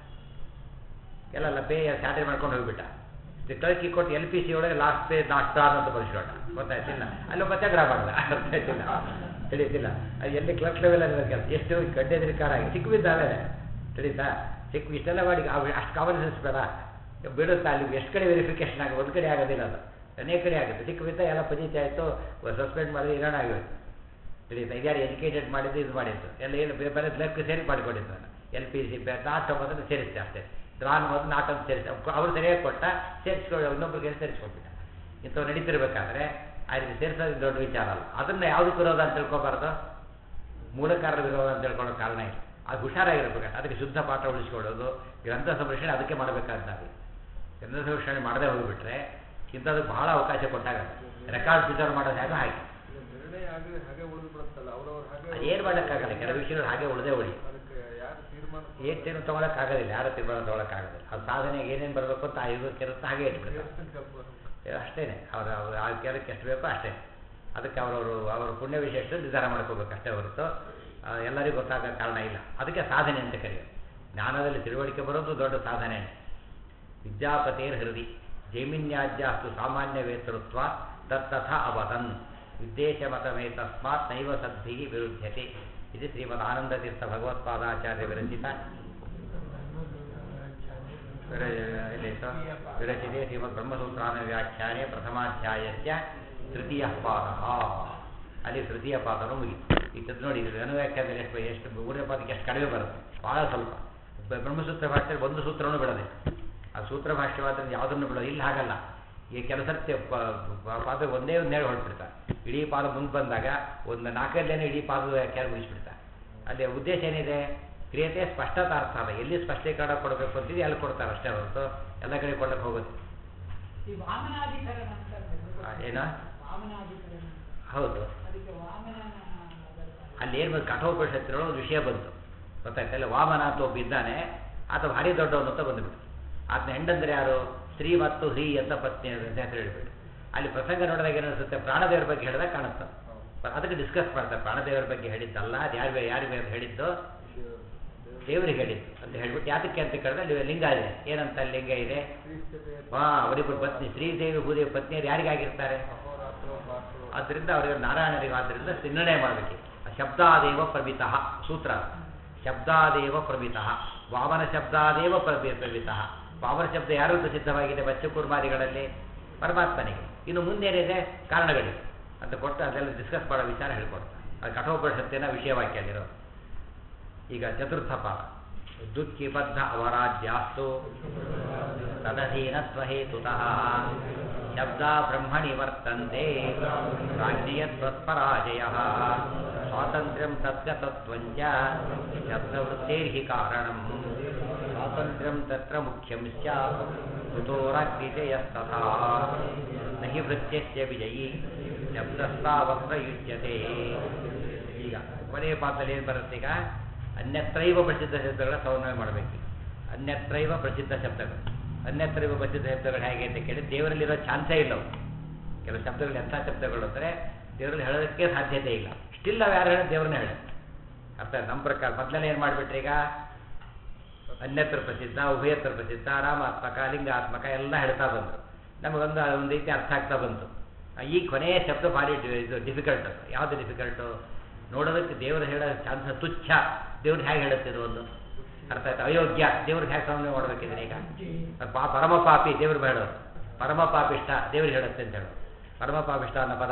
ಎಲ್ಲ ಪೇ ಸ್ಯಾಟರಿ ಮಾಡ್ಕೊಂಡು ಹೋಗ್ಬಿಟ್ಟ ಕಳ್ಕಿ ಕೊಟ್ಟು ಎಲ್ ಪಿ ಸಿ ಒಳಗೆ ಲಾಸ್ಟ್ ಪೇ ನಾಟ್ ಸ್ಟಾರ್ ಅಂತ ಬರೆಸ್ಕೊಂಡ ಗೊತ್ತಾಯ್ತಿಲ್ಲ ಅಲ್ಲಿ ಒಬ್ಬ ಚಕ್ರ ಮಾಡ್ದ ಗೊತ್ತಾಯ್ತಿಲ್ಲ ತಿಳಿಯುತ್ತಿಲ್ಲ ಅದು ಎಲ್ಲಿ ಕ್ಲರ್ಕ್ ಲೆವೆಲ್ ಅಲ್ಲಿ ಕೆಲಸ ಎಷ್ಟು ಗಡ್ಡೆ ಕಾರ ಆಗಿ ಸಿಕ್ಕಿದ್ದಾವೆ ತಿಳಿತಾ ಸಿಕ್ಕು ಇಷ್ಟೆಲ್ಲ ಮಾಡಿ ಅವು ಅಷ್ಟು ಕಾಮನ್ ಸೆನ್ಸ್ ಬೇಡ ಬಿಡುತ್ತಾ ಅಲ್ಲಿ ಎಷ್ಟು ಕಡೆ ವೆರಿಫಿಕೇಶನ್ ಆಗಿ ಒಂದು ಕಡೆ ಆಗೋದಿಲ್ಲ ಅದು ಅನೇಕ ಕಡೆ ಆಗುತ್ತೆ ಸಿಕ್ಕ ಬಿದ್ದ ಎಲ್ಲ ಪಂಚಾಯತಿ ಆಯಿತು ಸಸ್ಪೆಂಡ್ ಮಾಡಿದ್ರೆ ಇರೋಣ ಆಗೋಯ್ತು ತಿಳಿಯುತ್ತಾ ಇದ್ಯಾರು ಎಜುಕೇಟೆಡ್ ಮಾಡಿದ್ದು ಇದು ಮಾಡಿದ್ದು ಎಲ್ಲ ಏನು ಬೇ- ಬೇರೆ ಕ್ಲರ್ಕ್ ಸೇರಿ ಮಾಡಿಕೊಂಡಿದ್ದು ನಾನು ಎಲ್ ಪಿ ಸಿ ನಾಟ್ ಮೊದಲು ಸೇರಿಸ್ತೆ ಅಷ್ಟೇ ನಾನು ಮೊದಲು ನಾಟ್ ಅಂತ ಸೇರಿಸಿ ಅವ್ರು ಸರಿಯಾಗಿ ಕೊಟ್ಟ ಸೇರಿಸ್ಕೊಳ್ಳಿ ಇನ್ನೊಬ್ರಿಗೆ ಸೇರಿಸ್ಕೊಟ್ಬಿಟ್ಟ ಇಂಥವು ನಡೀತಿರ್ಬೇಕಾದ್ರೆ ಆ ರೀತಿ ಸೇರಿಸೋದು ದೊಡ್ಡ ವಿಚಾರ ಅಲ್ಲ ಅದನ್ನು ಯಾವುದಕ್ಕೆ ವಿರೋಧ ಅಂತ ತಿಳ್ಕೊಬಾರ್ದು ಮೂಲಕಾರರ ವಿರೋಧ ಅಂತ ತಿಳ್ಕೊಳ್ಳೋ ಕಾರಣ ಇಲ್ಲ ಅದು ಹುಷಾರಾಗಿರ್ಬೇಕು ಅದಕ್ಕೆ ಶುದ್ಧ ಪಾಠ ಉಳಿಸ್ಕೊಳ್ಳೋದು ಗ್ರಂಥ ಸಂರಕ್ಷಣೆ ಅದಕ್ಕೆ ಮಾಡಬೇಕಾಗ್ತದೆ ಗ್ರಂಥ ಸಂರಕ್ಷಣೆ ಮಾಡದೆ ಹೋಗಿಬಿಟ್ರೆ ಇಂಥದಕ್ಕೆ ಬಹಳ ಅವಕಾಶ ಕೊಟ್ಟಾಗತ್ತೆ ರೆಕಾರ್ಡ್ ಪ್ರಿಸರ್ವ್ ಮಾಡೋದು ಹೇಗೆ ಹಾಗೆ ಇದು ನಿರ್ಣಯ ಆಗದೆ ಹಾಗೆ ಉಳಿದು ಬಿಡುತ್ತಲ್ಲ ಅವ್ರವ್ರ ಹಾಗೆ ಏನು ಮಾಡೋಕ್ಕಾಗಲ್ಲ ಕೆಲವು ವಿಷಯಗಳು ಹಾಗೆ ಉಳಿದೇ ಉಳಿ ಅದಕ್ಕೆ ಯಾರು ತೀರ್ಮಾನ ಏನು ತೀರ್ಮಾನ ತೊಗೊಳಕ್ಕಾಗೋದಿಲ್ಲ ಯಾರ ತೀರ್ಮಾನ ತೊಗೊಳಕ್ಕಾಗೋದಿಲ್ಲ ಅದು ಸಾಧನೆಗೆ ಏನೇನು ಬರಬೇಕು ಅಂತ ಆ ಯುಗಕ್ಕೆ ಇರುತ್ತೆ ಹಾಗೆ ಇಟ್ಬಿಡ್ತಾರೆ ದೇವಸ್ಥಾನ ಕಲ್ಪನೆ ಅಷ್ಟೇ ಅವ್ರ ಅವ್ರ ಆ ಕೆಲಕ್ಕೆ ಎಷ್ಟು ಬೇಕೋ ಅಷ್ಟೇ ಅದಕ್ಕೆ ಅವರವರು ಅವರ ಪುಣ್ಯ ವಿಷಯ ಎಷ್ಟು ನಿರ್ಧಾರ ಮಾಡ್ಕೋಬೇಕು ಅಷ್ಟೇ ಹೊರತು ಆ, ಎಲ್ಲರಿಗೂ ಗೊತ್ತಾಗೋ ಕಾರಣ ಇಲ್ಲ ಅದಕ್ಕೆ ಸಾಧನೆ ಅಂತ ಕರೆಯೋದು ಜ್ಞಾನದಲ್ಲಿ ತಿಳುವಳಿಕೆ ಬರೋದು ದೊಡ್ಡ ಸಾಧನೆ ವಿದ್ಯಾಪತೇರ್ ಹೃದಯ ಜೈಮಿನ್ಯಾಜ್ಯಾಸ್ತು ಸಾಮಾನ್ಯ ವೇತೃತ್ವ ತತ್ತಥ ಅವತನ್ ವಿದ್ದೇಶಮತಮೇ ತಸ್ಮಾತ್ ನೈವ ಸದ್ಭಿ ವಿರುದ್ಧತೆ ಇದು ಶ್ರೀಮದ್ ಆನಂದತೀರ್ಥ ಭಗವತ್ಪಾದಾಚಾರ್ಯ ವಿರಚಿತ ಎಲ್ಲಿತ್ತು ವಿರಚಿತೆ ಶ್ರೀಮದ್ ಬ್ರಹ್ಮಸೂತ್ರಾನ ವ್ಯಾಖ್ಯಾನೆ ಪ್ರಥಮಾಧ್ಯಾಯಸ್ಯ ತೃತೀಯ ಪಾದ ಅಲ್ಲಿ ತೃತೀಯ ಪಾದನೂ ಮುಗಿತು ಈಗ ನೋಡಿ ಇದು ಅನುವ್ಯಾಖ್ಯಾನದಲ್ಲಿ ಎಷ್ಟು ಎಷ್ಟು ಮೂರನೇ ಪಾದಕ್ಕೆ ಎಷ್ಟು ಕಡಿಮೆ ಬರುತ್ತೆ ಭಾಳ ಸ್ವಲ್ಪ ಬ- ಬ್ರಹ್ಮಸೂತ್ರ ಭಾಷೆಯಲ್ಲಿ ಒಂದು ಸೂತ್ರನೂ ಬಿಡೋದಿಲ್ಲ ಆ ಸೂತ್ರ ಭಾಷ್ಯವಾದ್ರಿಂದ ಯಾವುದನ್ನು ಬಿಡೋದು ಇಲ್ಲಿ ಹಾಗಲ್ಲ ಈ ಕೆಲಸ ಪಾದ ಒಂದೇ ಒಂದು ನೇರ ಹೊರಟ್ಬಿಡ್ತಾರೆ ಇಡೀ ಪಾದ ಮುಂದೆ ಬಂದಾಗ ಒಂದು ನಾಲ್ಕಲ್ಲೇನೆ ಇಡೀ ಪಾದದ ವ್ಯಾಖ್ಯಾನ ಮುಗಿಸ್ಬಿಡ್ತಾರೆ ಅಲ್ಲಿ ಉದ್ದೇಶ ಏನಿದೆ ಕ್ರಿಯತೆ ಸ್ಪಷ್ಟತಾರ್ಥ ಅದ ಎಲ್ಲಿ ಸ್ಪಷ್ಟೀಕರಣ ಕೊಡಬೇಕು ಅಂತಿದೆ ಅಲ್ಲಿ ಕೊಡ್ತಾರೆ ಅಷ್ಟೇ ಹೊರತು ಎಲ್ಲ ಕಡೆ ಕೊಡಕ್ಕೆ ಹೋಗೋದು ಈ ವಾಮನಾಧಿಕರಣ ಅಂತ ಆ, ಬರುತ್ತೆ. ಏನು ವಾಮನಾಧಿಕರಣ ಹೌದು ಅದಕ್ಕೆ ವಾಮನ ಬರ್ತಾರೆ. ಅಲ್ಲಿ ಏನು ಬಂದು ಕಠೋಪನಿಷತ್ತಿರೋ ಒಂದು ವಿಷಯ ಬಂತು ಗೊತ್ತಾಯ್ತಲ್ಲ ವಾಮನ ಅಂತ ಒಬ್ಬ ಇದ್ದಾನೆ ಆತ ಭಾರಿ ದೊಡ್ಡವನು ಅಂತ ಬಂದುಬಿಟ್ಟು ಆತನ ಹೆಂಡಂದ್ರೆ ಯಾರು ಸ್ತ್ರೀ ಮತ್ತು ಹ್ರೀ ಅಂತ ಪತ್ನಿ ಅಂತ ಹೆಸರು ಹೇಳ್ಬಿಟ್ಟು ಅಲ್ಲಿ ಪ್ರಸಂಗ ನೋಡಿದಾಗ ಏನಿಸುತ್ತೆ ಪ್ರಾಣದೇವರ ಬಗ್ಗೆ ಹೇಳಿದಾಗ ಕಾಣುತ್ತೆ ಅದಕ್ಕೆ ಡಿಸ್ಕಸ್ ಮಾಡ್ತಾರೆ ಪ್ರಾಣದೇವರ ಬಗ್ಗೆ ಹೇಳಿದ್ದಲ್ಲ ಅದು ಯಾರು ಯಾರಿಗೆ ಅಂತ ಹೇಳಿದ್ದು ದೇವರಿಗೆ ಹೇಳಿದ್ದು ಅಂತ ಹೇಳ್ಬಿಟ್ಟು ಯಾತಕ್ಕೆ ಅಂತ ಕೇಳಿದ್ರೆ ಅಲ್ಲಿ ಲಿಂಗ ಇದೆ ಏನಂತ ಅಲ್ಲಿ ಲಿಂಗ ಇದೆ ಹಾ ಅವರಿಬ್ಬರು ಪತ್ನಿ ಶ್ರೀದೇವಿ ಭೂದೇವಿ ಪತ್ನಿಯರು ಯಾರಿಗಾಗಿರ್ತಾರೆ ಅಹೋರಾತ್ರೋ ಭಾಷೋ ಆದ್ದರಿಂದ ಅವರಿಗೆ ನಾರಾಯಣರಿಗೆ ಆದ್ದರಿಂದ ನಿರ್ಣಯ ಮಾಡಬೇಕು ಶಬ್ದಾದೇವ ಪ್ರಮಿತಃ ಸೂತ್ರ ಶಬ್ದಾದೇವ ಪ್ರಮಿತಃ ವಾಮನ ಶಬ್ದಾದೇವ ಪ್ರಭಿ ಪ್ರಮಿತಃ ವಾಮನ ಶಬ್ದ ಯಾರು ಪ್ರಸಿದ್ಧವಾಗಿದೆ ಬಚ್ಚ ಕುರ್ಮಾದಿಗಳಲ್ಲಿ ಪರಮಾತ್ಮನಿಗೆ ಇನ್ನು ಮುಂದೇನಿದೆ ಕಾರಣಗಳಿವೆ ಅಂತ ಕೊಟ್ಟು ಅದೆಲ್ಲ ಡಿಸ್ಕಸ್ ಮಾಡೋ ವಿಚಾರ ಹೇಳ್ಕೊಡ್ತಾರೆ ಅದು ಕಠೋಪನಿಷತ್ತಿನ ವಿಷಯವಾಕ್ಯ ಅಲ್ಲಿರೋದು ಈಗ ಚತುರ್ಥ ಪಾದ ದುಃಖಿಬದ್ಧ ಅವರಾಜ್ಯಾಸ್ತು ತದಧೀನತ್ವಹೇತುತಃ ಶಬ್ದ ಬ್ರಹ್ಮಣಿ ವರ್ತಂತೆ ರಾಜ್ಯತ್ವತ್ಪರಾಜಯ ಸ್ವಾತಂತ್ರ್ಯಂ ತದ್ಗತತ್ವಂಚ ಶಬ್ದವೃತ್ತೇರ್ಹಿ ಕಾರಣಂ ಸ್ವಾತಂತ್ರ್ಯಂ ತತ್ರ ಮುಖ್ಯಂ ಸ್ಯಾತ್ ಕುತೋರಾಗ್ನಿಜಯಸ್ತಥಾ ನ ಹಿ ವೃತ್ಯಸ್ಯ ವಿಜಯಿ ಶಬ್ದಸ್ತಾವತ್ರ ಯುಜ್ಯತೆ ಈಗ ಕೊನೆಯ ಪಾತ್ರದಲ್ಲಿ ಏನು ಬರುತ್ತೆ ಈಗ ಅನ್ಯತ್ರೈವ ಪ್ರಸಿದ್ಧ ಶಬ್ದಗಳ ಸಮನ್ವಯ ಮಾಡಬೇಕು ಅನ್ಯತ್ರೈವ ಪ್ರಸಿದ್ಧ ಶಬ್ದಗಳು ಅನ್ಯತ್ರೈವ ಪ್ರಸಿದ್ಧ ಶಬ್ದಗಳು ಹೇಗೆ ಅಂತ ಕೇಳಿ ದೇವರಲ್ಲಿರೋ ಚಾನ್ಸೇ ಇಲ್ಲ ಅವು. ಕೆಲವು ಶಬ್ದಗಳು ಎಂಥ ಶಬ್ದಗಳು ಅಂದರೆ ದೇವರಲ್ಲಿ ಹೇಳೋದಕ್ಕೆ ಸಾಧ್ಯತೆ ಇಲ್ಲ ಸ್ಟಿಲ್ ನಾವು ಯಾರು ಹೇಳೋದು ದೇವ್ರನ್ನ ಹೇಳೋದು ಅರ್ಥ ನಮ್ಮ ಪ್ರಕಾರ ಮೊದಲನೇ ಏನು ಮಾಡಿಬಿಟ್ರೆ ಈಗ ಅನ್ಯತ್ರ ಪ್ರಸಿದ್ಧ ಉಭಯತ್ರ ಪ್ರಸಿದ್ಧ ರಾಮಾತ್ಮಕ ಲಿಂಗಾತ್ಮಕ ಎಲ್ಲ ಹೇಳ್ತಾ ಬಂದರು ನಮಗೊಂದು ಒಂದು ರೀತಿ ಅರ್ಥ ಆಗ್ತಾ ಬಂತು ಆ, ಈ ಕೊನೆಯ ಶಬ್ದ ಭಾರಿ ಡಿ- ಇದು ಡಿಫಿಕಲ್ಟ್ ಯಾವುದು ಡಿಫಿಕಲ್ಟು ನೋಡೋದಕ್ಕೆ ದೇವರು ಹೇಳೋ ಚಾನ್ಸ್ ತುಚ್ಛ ದೇವ್ರು ಹೇಗೆ ಹೇಳುತ್ತೆ ಇದು ಒಂದು ಅರ್ಥ ಆಯ್ತು ಅಯೋಗ್ಯ ದೇವ್ರಿಗೆ ಹೇಗೆ ಸಮನ್ವಯ ಮಾಡ್ಬೇಕಿದ್ರೆ ಈಗ ಪಾ ಪರಮ ಪಾಪಿ ದೇವ್ರು ಹೇಳೋದು ಪರಮ ಪಾಪಿಷ್ಟ ದೇವ್ರಿಗೆ ಹೇಳುತ್ತೆ ಅಂತ ಹೇಳೋದು ಪರಮ ಪಾಪಿಷ್ಟ ಅನ್ನೋ ಪದ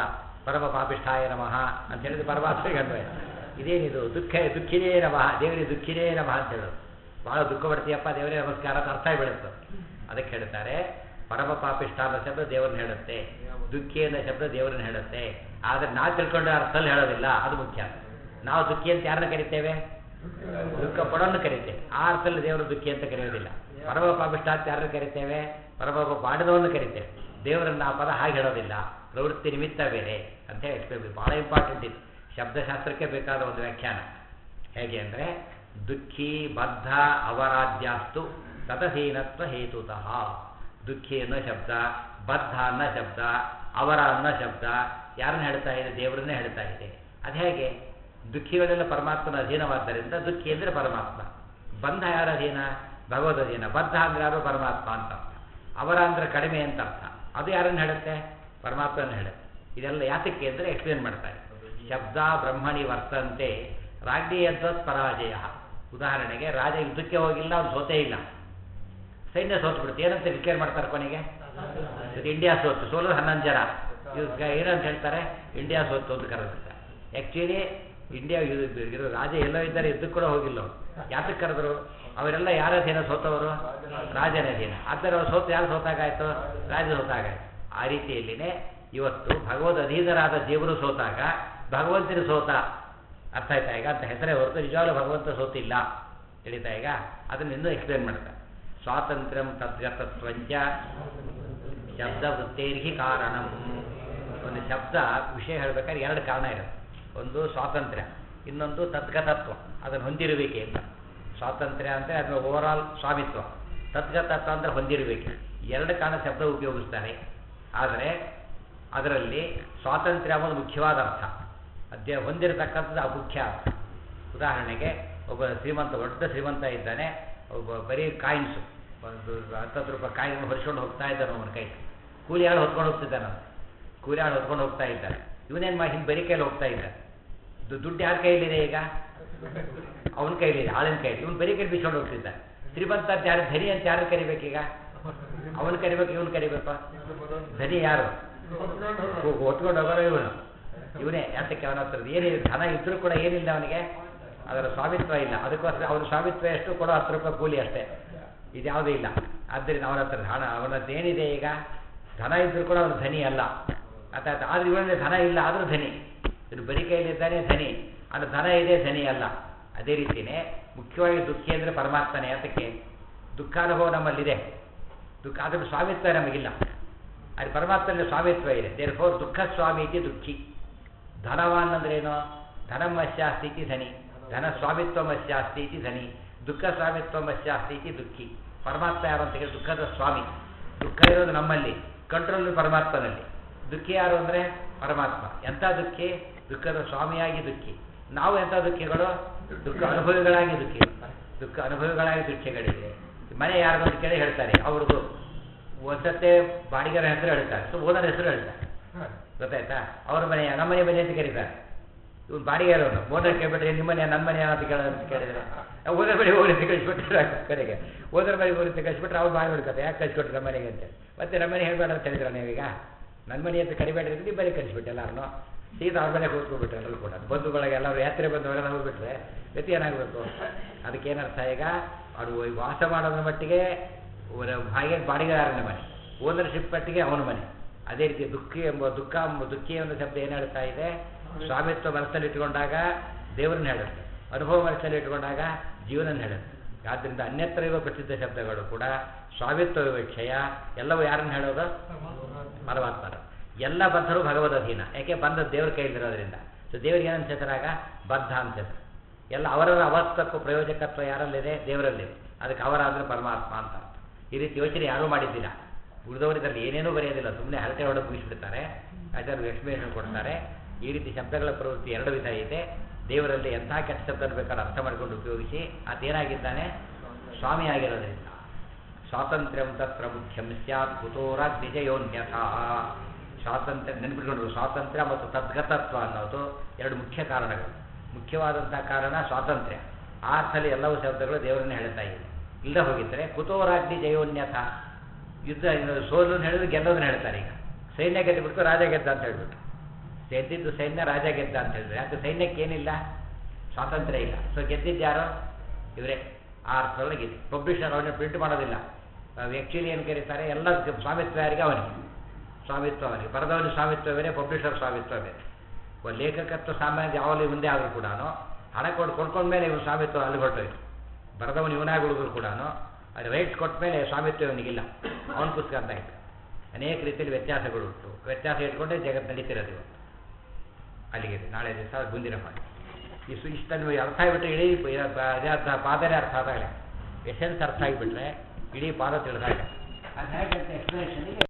ಪರಮ ಪಾಪಿಷ್ಠಾಯ ನಮಃ ಅಂತ ಹೇಳಿದ್ರೆ ಪರಮಾತ್ಮಗೆ ಅನ್ವಯ ಇದೇನಿದು ದುಃಖ ದುಃಖಿನೇ ನಮಃ ದೇವರಿಗೆ ದುಃಖಿನೇ ನಮಃ ಅಂತ ಹೇಳೋದು ಭಾಳ ದುಃಖ ಪಡ್ತೀಯಪ್ಪ ದೇವರೇ ನಮಸ್ಕಾರ ಅಂತ ಅರ್ಥ ಬೀಳುತ್ತೆ ಅದಕ್ಕೆ ಹೇಳ್ತಾರೆ ಪರಮ ಪಾಪಿಷ್ಠ ಅನ್ನೋ ಶಬ್ದ ದೇವರನ್ನ ಹೇಳುತ್ತೆ ದುಃಖಿ ಅನ್ನೋ ಶಬ್ದ ದೇವರನ್ನ ಹೇಳುತ್ತೆ ಆದರೆ ನಾವು ತಿಳ್ಕೊಂಡ ಅರ್ಥದಲ್ಲಿ ಹೇಳೋದಿಲ್ಲ ಅದು ಮುಖ್ಯ ನಾವು ದುಃಖಿ ಅಂತ ಯಾರನ್ನ ಕರಿತೇವೆ ದುಃಖ ಪಡೋನ್ನು ಕರಿತೇವೆ ಆ ಅರ್ಥದಲ್ಲಿ ದೇವರು ದುಃಖಿ ಅಂತ ಕರೆಯೋದಿಲ್ಲ ಪರಮ ಪಾಪಿಷ್ಠ ಅಂತ ಯಾರನ್ನ ಕರಿತೇವೆ ಪರಮ ಮಾಡಿದವನ್ನ ಕರಿತೇವೆ ದೇವರನ್ನ ಆ ಪದ ಹಾಗೆ ಹೇಳೋದಿಲ್ಲ ಪ್ರವೃತ್ತಿ ನಿಮಿತ್ತ ಬೇರೆ ಅಂತ ಹೇಳಿ explain- ಬಹಳ ಇಂಪಾರ್ಟೆಂಟ್ ಇದು ಶಬ್ದಶಾಸ್ತ್ರಕ್ಕೆ ಬೇಕಾದ ಒಂದು ವ್ಯಾಖ್ಯಾನ ಹೇಗೆ ಅಂದರೆ ದುಃಖಿ ಬದ್ಧ ಅವರಾಧ್ಯಾಸ್ತು ತತಹೀನತ್ವ ಹೇತುತಃ ದುಃಖಿ ಅನ್ನೋ ಶಬ್ದ ಬದ್ಧ ಅನ್ನೋ ಶಬ್ದ ಅವರ ಅನ್ನೋ ಶಬ್ದ ಯಾರನ್ನ ಹೇಳ್ತಾ ಇದೆ ದೇವರನ್ನೇ ಹೇಳ್ತಾ ಇದೆ ಅದು ಹೇಗೆ ದುಃಖಿಗಳೆಲ್ಲ ಪರಮಾತ್ಮನ ಅಧೀನವಾದ್ದರಿಂದ ದುಃಖಿ ಅಂದರೆ ಪರಮಾತ್ಮ ಬಂಧ ಯಾರ ಅಧೀನ ಭಗವದ್ ಅಧೀನ ಬದ್ಧ ಅಂದ್ರೆ ಯಾರು ಪರಮಾತ್ಮ ಅಂತ ಅರ್ಥ ಅವರ ಅಂದ್ರೆ ಕಡಿಮೆ ಅಂತ ಅರ್ಥ ಅದು ಯಾರನ್ನು ಹೇಳುತ್ತೆ ಪರಮಾತ್ಮನ ಹೇಳುತ್ತೆ ಇದೆಲ್ಲ ಯಾತಕ್ಕೆ ಅಂದರೆ ಎಕ್ಸ್ಪ್ಲೇನ್ ಮಾಡ್ತಾರೆ ಶಬ್ದ ಬ್ರಹ್ಮಣಿ ವರ್ತಂತೆ ರಾಜ್ಞಿ ಯದ್ವತ್ ಪರಾಜಯ ಉದಾಹರಣೆಗೆ ರಾಜ ಯುದ್ಧಕ್ಕೆ ಹೋಗಿಲ್ಲ ಅವ್ನು ಸೋತೇ ಇಲ್ಲ ಸೈನ್ಯ ಸೋತು ಬಿಡುತ್ತೆ ಏನಂತ ಡಿಕ್ಲೇರ್ ಮಾಡ್ತಾರೆ ಕೊನೆಗೆ ಇದು ಇಂಡಿಯಾ ಸೋತು ಸೋಲು ಹನ್ನೊಂದು ಜನ ಇವ್ರು ಏನಂತ ಹೇಳ್ತಾರೆ ಇಂಡಿಯಾ ಸೋತು ಅಂತ ಕರೆದಿರ್ತಾರೆ ಆ್ಯಕ್ಚುಲಿ ಇಂಡಿಯಾ ಇದು ಇದು ರಾಜ ಎಲ್ಲೋ ಇದ್ದಾರೆ ಯುದ್ಧಕ್ಕೆ ಕೂಡ ಹೋಗಿಲ್ಲ ಅವ್ರು ಯಾತಕ್ಕೆ ಕರೆದ್ರು ಅವರೆಲ್ಲ ಯಾರ ಅಧೀನ ಸೋತವರು ರಾಜನ ಅಧೀನ ಆದರೆ ಅವ್ರು ಸೋತು ಯಾರು ಸೋತಾಗಾಯ್ತು ರಾಜ ಸೋತಾಗಾಯ್ತು ಆ ರೀತಿಯಲ್ಲಿನೇ ಇವತ್ತು ಭಗವದ್ ಅಧೀನರಾದ ದೇವರು ಸೋತಾಗ ಭಗವಂತನ ಸೋತ ಅರ್ಥ ಆಯ್ತಾ ಈಗ ಅಂತ ಹೆಸರೇ ಹೊರತು ನಿಜವಾಗ್ಲೂ ಭಗವಂತ ಸೋತಿಲ್ಲ ತಿಳಿತಾ ಈಗ ಅದನ್ನ ಇನ್ನೂ ಎಕ್ಸ್ಪ್ಲೇನ್ ಮಾಡ್ತಾರೆ ಸ್ವಾತಂತ್ರ್ಯಂ ತದ್ಗತತ್ವಂಚ ಶಬ್ದ ವೃತ್ತೇರ್ಹಿ ಕಾರಣಂ ಒಂದು ಶಬ್ದ ವಿಷಯ ಹೇಳ್ಬೇಕಾದ್ರೆ ಎರಡು ಕಾರಣ ಇರುತ್ತೆ ಒಂದು ಸ್ವಾತಂತ್ರ್ಯ ಇನ್ನೊಂದು ತದ್ಗತತ್ವ ಅದನ್ನು ಹೊಂದಿರುವಿಕೆ ಅಂತ ಸ್ವಾತಂತ್ರ್ಯ ಅಂದರೆ ಅದರ ಓವರಾಲ್ ಸ್ವಾಮಿತ್ವ ತದ್ಗತತ್ವ ಅಂದರೆ ಹೊಂದಿರುವಿಕೆ ಎರಡು ಕಾರಣ ಶಬ್ದ ಉಪಯೋಗಿಸ್ತಾರೆ ಆದರೆ ಅದರಲ್ಲಿ ಸ್ವಾತಂತ್ರ್ಯ ಅನ್ನೋದು ಮುಖ್ಯವಾದ ಅರ್ಥ ಅದೇ ಹೊಂದಿರತಕ್ಕಂಥದ್ದು ಅಮುಖ್ಯ ಅರ್ಥ ಉದಾಹರಣೆಗೆ ಒಬ್ಬ ಶ್ರೀಮಂತ ದೊಡ್ಡ ಶ್ರೀಮಂತ ಇದ್ದಾನೆ ಒಬ್ಬ ಬರೀ ಕಾಯಿನ್ಸು ಒಂದು ಹತ್ತತ್ತು ರೂಪಾಯಿ ಕಾಯಿನ್ ಹೊರಿಸ್ಕೊಂಡು ಹೋಗ್ತಾ ಇದ್ದಾನೆ ಅವನ ಕೈ ಕೂಲಿ ಆಳು ಹೊತ್ಕೊಂಡು ಹೋಗ್ತಿದ್ದಾನೆ ಅವನು ಕೂಲಿ ಆಳು ಹೊತ್ಕೊಂಡು ಹೋಗ್ತಾ ಇದ್ದಾನೆ ಇವನೇನು ಮಾಡಿ ಹಿಂದೆ ಬರೀ ಕೈಲಿ ಹೋಗ್ತಾ ಇದ್ದಾನೆ ದು- ದುಡ್ಡು ಯಾರ ಕೈಲಿದೆ ಈಗ ಅವನ ಕೈಲಿದೆ ಆಳಿನ ಕೈಲಿ ಇವನು ಬರೀ ಕೈ ಬಿಚ್ಕೊಂಡು ಹೋಗ್ತಿದ್ದ ಶ್ರೀಮಂತ ಅಂತ ಯಾರು ಧನಿ ಅಂತ ಯಾರು ಕರಿಬೇಕೀಗ ಅವನು ಕರಿಬೇಕು ಇವನು ಕರಿಬೇಕು ಧನಿ ಯಾರು ಹೊತ್ಕೊಂಡು ಹೋಗೋರು ಇವನು ಇವನೇ ಯಾತಕ್ಕೆ ಅವನ ಹತ್ರ ಏನಿಲ್ಲ ಧನ ಇದ್ರೂ ಕೂಡ ಏನಿಲ್ಲ ಅವನಿಗೆ ಅದರ ಸ್ವಾಮಿತ್ವ ಇಲ್ಲ ಅದಕ್ಕೋಸ್ಕರ ಅವನ ಸ್ವಾಮಿತ್ವ ಎಷ್ಟು ಕೊಡೋ ಹತ್ತು ರೂಪಾಯಿ ಕೂಲಿ ಅಷ್ಟೇ ಇದ್ಯಾವುದೂ ಇಲ್ಲ ಆದ್ದರಿಂದ ಅವನ ಹತ್ರ ಹಣ ಅವನ ಹತ್ರ ಏನಿದೆ ಈಗ ಧನ ಇದ್ರೂ ಕೂಡ ಅವನು ಧನಿ ಅಲ್ಲ ಅರ್ಥಾತ್ ಆದ್ರೆ ಇವನಲ್ಲಿ ಧನ ಇಲ್ಲ ಆದರೂ ಧನಿ ಇವನು ಬರೀ ಕೈಯಲ್ಲಿದ್ದಾನೆ ಧನಿ ಅದು ಧನ ಇದೆ ಧನಿ ಅಲ್ಲ ಅದೇ ರೀತಿಯೇ ಮುಖ್ಯವಾಗಿ ದುಃಖಿ ಅಂದರೆ ಪರಮಾತ್ಮನೇ ಯಾತಕ್ಕೆ ದುಃಖಾನುಭವ ನಮ್ಮಲ್ಲಿದೆ ದುಃಖ ಅದ್ರ ಸ್ವಾಮಿತ್ವ ನಮಗಿಲ್ಲ ಅಲ್ಲಿ ಪರಮಾತ್ಮನಲ್ಲಿ ಸ್ವಾಮಿತ್ವ ಇದೆ ದೇರ್ ಫೋರ್ ದುಃಖ ಸ್ವಾಮಿ ಇತಿ ದುಃಖಿ ಧನವಾನ್ ಅಂದ್ರೇನು ಧನಮಸ್ಯಾಸ್ತಿ ಇತಿ ಧನಿ ಧನ ಸ್ವಾಮಿತ್ವಮಸ್ಯಾಸ್ತಿ ಇತಿ ಧನಿ ದುಃಖ ಸ್ವಾಮಿತ್ವಮಸ್ಯಾಸ್ತಿ ಇತಿ ದುಃಖಿ ಪರಮಾತ್ಮ ಯಾರು ಅಂತ ಹೇಳಿ ದುಃಖದ ಸ್ವಾಮಿ ದುಃಖ ಇರೋದು ನಮ್ಮಲ್ಲಿ ಕಂಟ್ರೋಲ್ ಪರಮಾತ್ಮನಲ್ಲಿ ದುಃಖಿ ಯಾರು ಅಂದರೆ ಪರಮಾತ್ಮ ಎಂಥ ದುಃಖಿ ದುಃಖದ ಸ್ವಾಮಿಯಾಗಿ ದುಃಖಿ ನಾವು ಎಂಥ ದುಃಖಿಗಳು ದುಃಖ ಅನುಭವಿಗಳಾಗಿ ದುಃಖಿ ದುಃಖ ಅನುಭವಿಗಳಾಗಿ ದುಃಖಿಗಳಿದೆ ಮನೆ ಯಾರು ಅಂತ ಕೇಳಿ ಹೇಳ್ತಾರೆ ಅವ್ರದ್ದು ಒಂದ್ಸತ್ತೆ ಬಾಡಿಗೆರ ಹೆಸರು ಹೇಳ್ತಾರೆ ಸೊ ಓನರ್ ಹೆಸರು ಹೇಳ್ತಾರೆ ಗೊತ್ತಾಯ್ತಾ ಅವ್ರ ಮನೆ ನಮ್ಮ ಮನೆ ಮನೆ ಅಂತ ಕರೀತಾರೆ ಇವ್ನು ಬಾಡಿಗೆ ಇರೋನು ಓನರ್ ಕೇಳ್ಬಿಟ್ರೆ ನಿಮ್ಮ ಮನೆ ನನ್ನ ಮನೆ ಅಂತ ಕೇಳ ಅಂತ ಕೇಳಿದ್ರೆ ಓನರ್ ಮನೆ ಹೋಗಿ ಅಂತ ಕಳಿಸ್ಬಿಟ್ರೆ ಕಡೆಗೆ ಓನರ್ ಮನೆಗೆ ಹೋಗಿ ಅಂತ ಕಳಿಸ್ಬಿಟ್ರೆ ಅವ್ರು ಬಾಯಿ ಹೊಡ್ಕೊತಾರೆ ಯಾಕೆ ಕಳಿಸ್ಕೊಟ್ರು ನಮ್ಮ ಮನೆಗೆ ಅಂತ ಮತ್ತೆ ನಮ್ಮ ಮನೆ ಹೇಳ್ಬೇಡ ಅಂತ ಹೇಳಿದ್ರ ನೀವೀಗ ನನ್ನ ಮನೆ ಅಂತ ಕರಿಬೇಡ್ರಿ ಅಂತ ನಿಮ್ಮ ಮನೆಗೆ ಕಳಿಸ್ಬಿಟ್ಟು ಎಲ್ಲಾರನು ಸೀದಾ ಅವ್ರ ಮನೆಗೆ ಕೂತ್ಕೊಬಿಟ್ರೆ ಎಲ್ಲರೂ ಕೂಡ ಬಂಧುಗಳಿಗೆ ಎಲ್ಲರೂ ಯಾತ್ರೆ ಬಂದವರೆಲ್ಲ ಹೋಗ್ಬಿಟ್ರೆ ಗತಿ ಏನಾಗಬೇಕು ಅದಕ್ಕೇನರ್ಥ ಈಗ ಅವ್ರು ವಾಸ ಮಾಡೋದ್ರ ಮಟ್ಟಿಗೆ ಹಾಗೆ ಬಾಡಿಗೆದಾರನ ಮನೆ ಓನರ್ಶಿಪ್ ಮಟ್ಟಿಗೆ ಅವನ ಮನೆ ಅದೇ ರೀತಿ ದುಃಖಿ ಎಂಬ ದುಃಖ ಎಂಬ ದುಃಖಿ ಎಂಬ ಶಬ್ದ ಏನು ಹೇಳ್ತಾ ಇದೆ ಸ್ವಾಮಿತ್ವ ಮನಸ್ಸಲ್ಲಿ ಇಟ್ಕೊಂಡಾಗ ದೇವರನ್ನ ಹೇಳುತ್ತೆ ಅನುಭವ ಮನಸ್ಸಲ್ಲಿ ಇಟ್ಕೊಂಡಾಗ ಜೀವನ ಹೇಳುತ್ತೆ ಆದ್ದರಿಂದ ಅನ್ಯತ್ರ ಇರುವ ಪ್ರಸಿದ್ಧ ಶಬ್ದಗಳು ಕೂಡ ಸ್ವಾಮಿತ್ವ ವಿವಕ್ಷಯ ಎಲ್ಲವೂ ಯಾರನ್ನು ಹೇಳೋದು ಪರಮಾತ್ಮರು ಎಲ್ಲ ಬದ್ಧರು ಭಗವದ್ ಅಧೀನ ಯಾಕೆ ಬಂದ ದೇವ್ರ ಕೈಲಿರೋದ್ರಿಂದ ಸೊ ದೇವರಿಗೆ ಏನಂತ ಹೆಸರಾಗ ಬದ್ಧ ಅಂತ ಹೆಸರು ಎಲ್ಲ ಅವರವರ ಅವಸ್ಥಕ್ಕೂ ಪ್ರಯೋಜಕತ್ವ ಯಾರಲ್ಲಿದೆ ದೇವರಲ್ಲಿದೆ ಅದಕ್ಕೆ ಅವರಾದರೆ ಪರಮಾತ್ಮ ಅಂತ ಅರ್ಥ. ಈ ರೀತಿ ಯೋಚನೆ ಯಾರೂ ಮಾಡಿದ್ದಿಲ್ಲ ಉಳಿದವರು ಇದರಲ್ಲಿ ಏನೇನೂ ಬರೆಯೋದಿಲ್ಲ ಸುಮ್ಮನೆ ಹರಟೆ ಹೊಡೆದು ಮುಗಿಸ್ಬಿಡ್ತಾರೆ ಆಚಾರ್ಯ ಎಕ್ಸ್ಪ್ಲೇಷನ್ ಕೊಡ್ತಾರೆ ಈ ರೀತಿ ಶಬ್ದಗಳ ಪ್ರವೃತ್ತಿ ಎರಡು ವಿಧ ಇದೆ ದೇವರಲ್ಲಿ ಎಂಥ ಕೆಟ್ಟ ಶಬ್ದ ಬೇಕಾದ್ರೆ ಅರ್ಥ ಮಾಡಿಕೊಂಡು ಉಪಯೋಗಿಸಿ ಅದೇನಾಗಿದ್ದಾನೆ ಸ್ವಾಮಿ ಆಗಿರೋದ್ರಿಂದ ಸ್ವಾತಂತ್ರ್ಯಂ ತತ್ರ ಮುಖ್ಯಂ ಸ್ಯಾತ್ ಕುತೋರಾಗ್ ನಿಜಯೋನ್ಯಥಾ ಸ್ವಾತಂತ್ರ್ಯ ನೆನ್ಪಿಟ್ಕೊಂಡ್ರು ಸ್ವಾತಂತ್ರ್ಯ ಮತ್ತು ತದ್ಗತತ್ವ ಅನ್ನೋದು ಎರಡು ಮುಖ್ಯ ಕಾರಣಗಳು ಮುಖ್ಯವಾದಂಥ ಕಾರಣ ಸ್ವಾತಂತ್ರ್ಯ ಆ ಅರ್ಥದಲ್ಲಿ ಎಲ್ಲವೂ ಶಬ್ದಗಳು ದೇವರನ್ನೇ ಹೇಳ್ತಾ ಇದೆ ಇಲ್ಲದೆ ಹೋಗಿದ್ದರೆ ಕುತೋರಾಗ್ನಿ ಜಯೋನ್ಯಥ ಯುದ್ಧ ಇನ್ನು ಸೋಲು ಹೇಳಿದ್ರೆ ಗೆಲ್ಲೋದನ್ನ ಹೇಳ್ತಾರೆ ಈಗ ಸೈನ್ಯ ಗೆದ್ದುಬಿಟ್ಟು ರಾಜ ಗೆದ್ದ ಅಂತ ಹೇಳ್ಬಿಟ್ಟು ಗೆದ್ದಿದ್ದು ಸೈನ್ಯ ರಾಜ ಗೆದ್ದ ಅಂತ ಹೇಳಿದ್ರೆ ಯಾಕೆ ಸೈನ್ಯಕ್ಕೆ ಏನಿಲ್ಲ ಸ್ವಾತಂತ್ರ್ಯ ಇಲ್ಲ ಸೊ ಗೆದ್ದಿದ್ದು ಯಾರು ಇವರೇ ಆ ಅರ್ಥದೊಳಗೆ ಇದೆ ಪಬ್ಲಿಷರ್ ಅವನ್ನ ಪ್ರಿಂಟ್ ಮಾಡೋದಿಲ್ಲ ಆ್ಯಕ್ಚುಲಿ ಏನು ಕರೀತಾರೆ ಎಲ್ಲ ಸ್ವಾಮಿತ್ವ ಯಾರಿಗೆ ಅವನಿಗೆ ಸ್ವಾಮಿತ್ವ ಅವನಿಗೆ ಬರೆದವನಿಗೆ ಸ್ವಾಮಿತ್ವ ಬೇರೆ ಪಬ್ಲಿಷರ್ ಸ್ವಾಮಿತ್ವ ಬೇರೆ ಒಬ್ಬ ಲೇಖಕತ್ವ ಸಾಮಾನ್ಯ ಯಾವಾಗಲೂ ಮುಂದೆ ಆದರೂ ಕೂಡ ಹಣ ಕೊಟ್ಟು ಕೊಡ್ಕೊಂಡ್ಮೇಲೆ ಇವನು ಸ್ವಾಮಿತ್ವ ಅಲ್ಲಿ ಹೊರಟೋಯ್ತು ಬರೆದವನು ಇವನಾಗಿ ಉಳಿದ್ರು ಕೂಡ ಅದು ರೈಟ್ಸ್ ಕೊಟ್ಟ ಮೇಲೆ ಸ್ವಾಮಿತ್ವ ಇವನಿಗಿಲ್ಲ ಅವನ ಪುಸ್ತಕ ಅಂತ ಆಯ್ತು ಅನೇಕ ರೀತಿಯಲ್ಲಿ ವ್ಯತ್ಯಾಸಗಳು ಉಂಟು ವ್ಯತ್ಯಾಸ ಇಟ್ಕೊಂಡೇ ಜಗತ್ತು ನಡೀತಿರೋದು ಇವತ್ತು ಅಲ್ಲಿಗೆ ನಾಳೆ ದಿವಸ ಮುಂದಿನ ಮಾಡಿ ಇಷ್ಟು ಇಷ್ಟನ್ನು ಅರ್ಥ ಆಗಿಬಿಟ್ರೆ ಇಡೀ ಪ- ಇದ- ಪ- ಇದೇ ಅರ್ಥ ಪಾದನೇ ಅರ್ಥ ಆದಾಗಲೇ ಎಸೆನ್ಸ್ ಅರ್ಥ ಆಗಿಬಿಟ್ರೆ ಇಡೀ ಪಾದ ತಿಳಿದಾಗಲೇ ಅದು ಹೇಗೆ ಅಂತ ಎಕ್ಸ್ಪ್ಲನೇಷನ್ಗೆ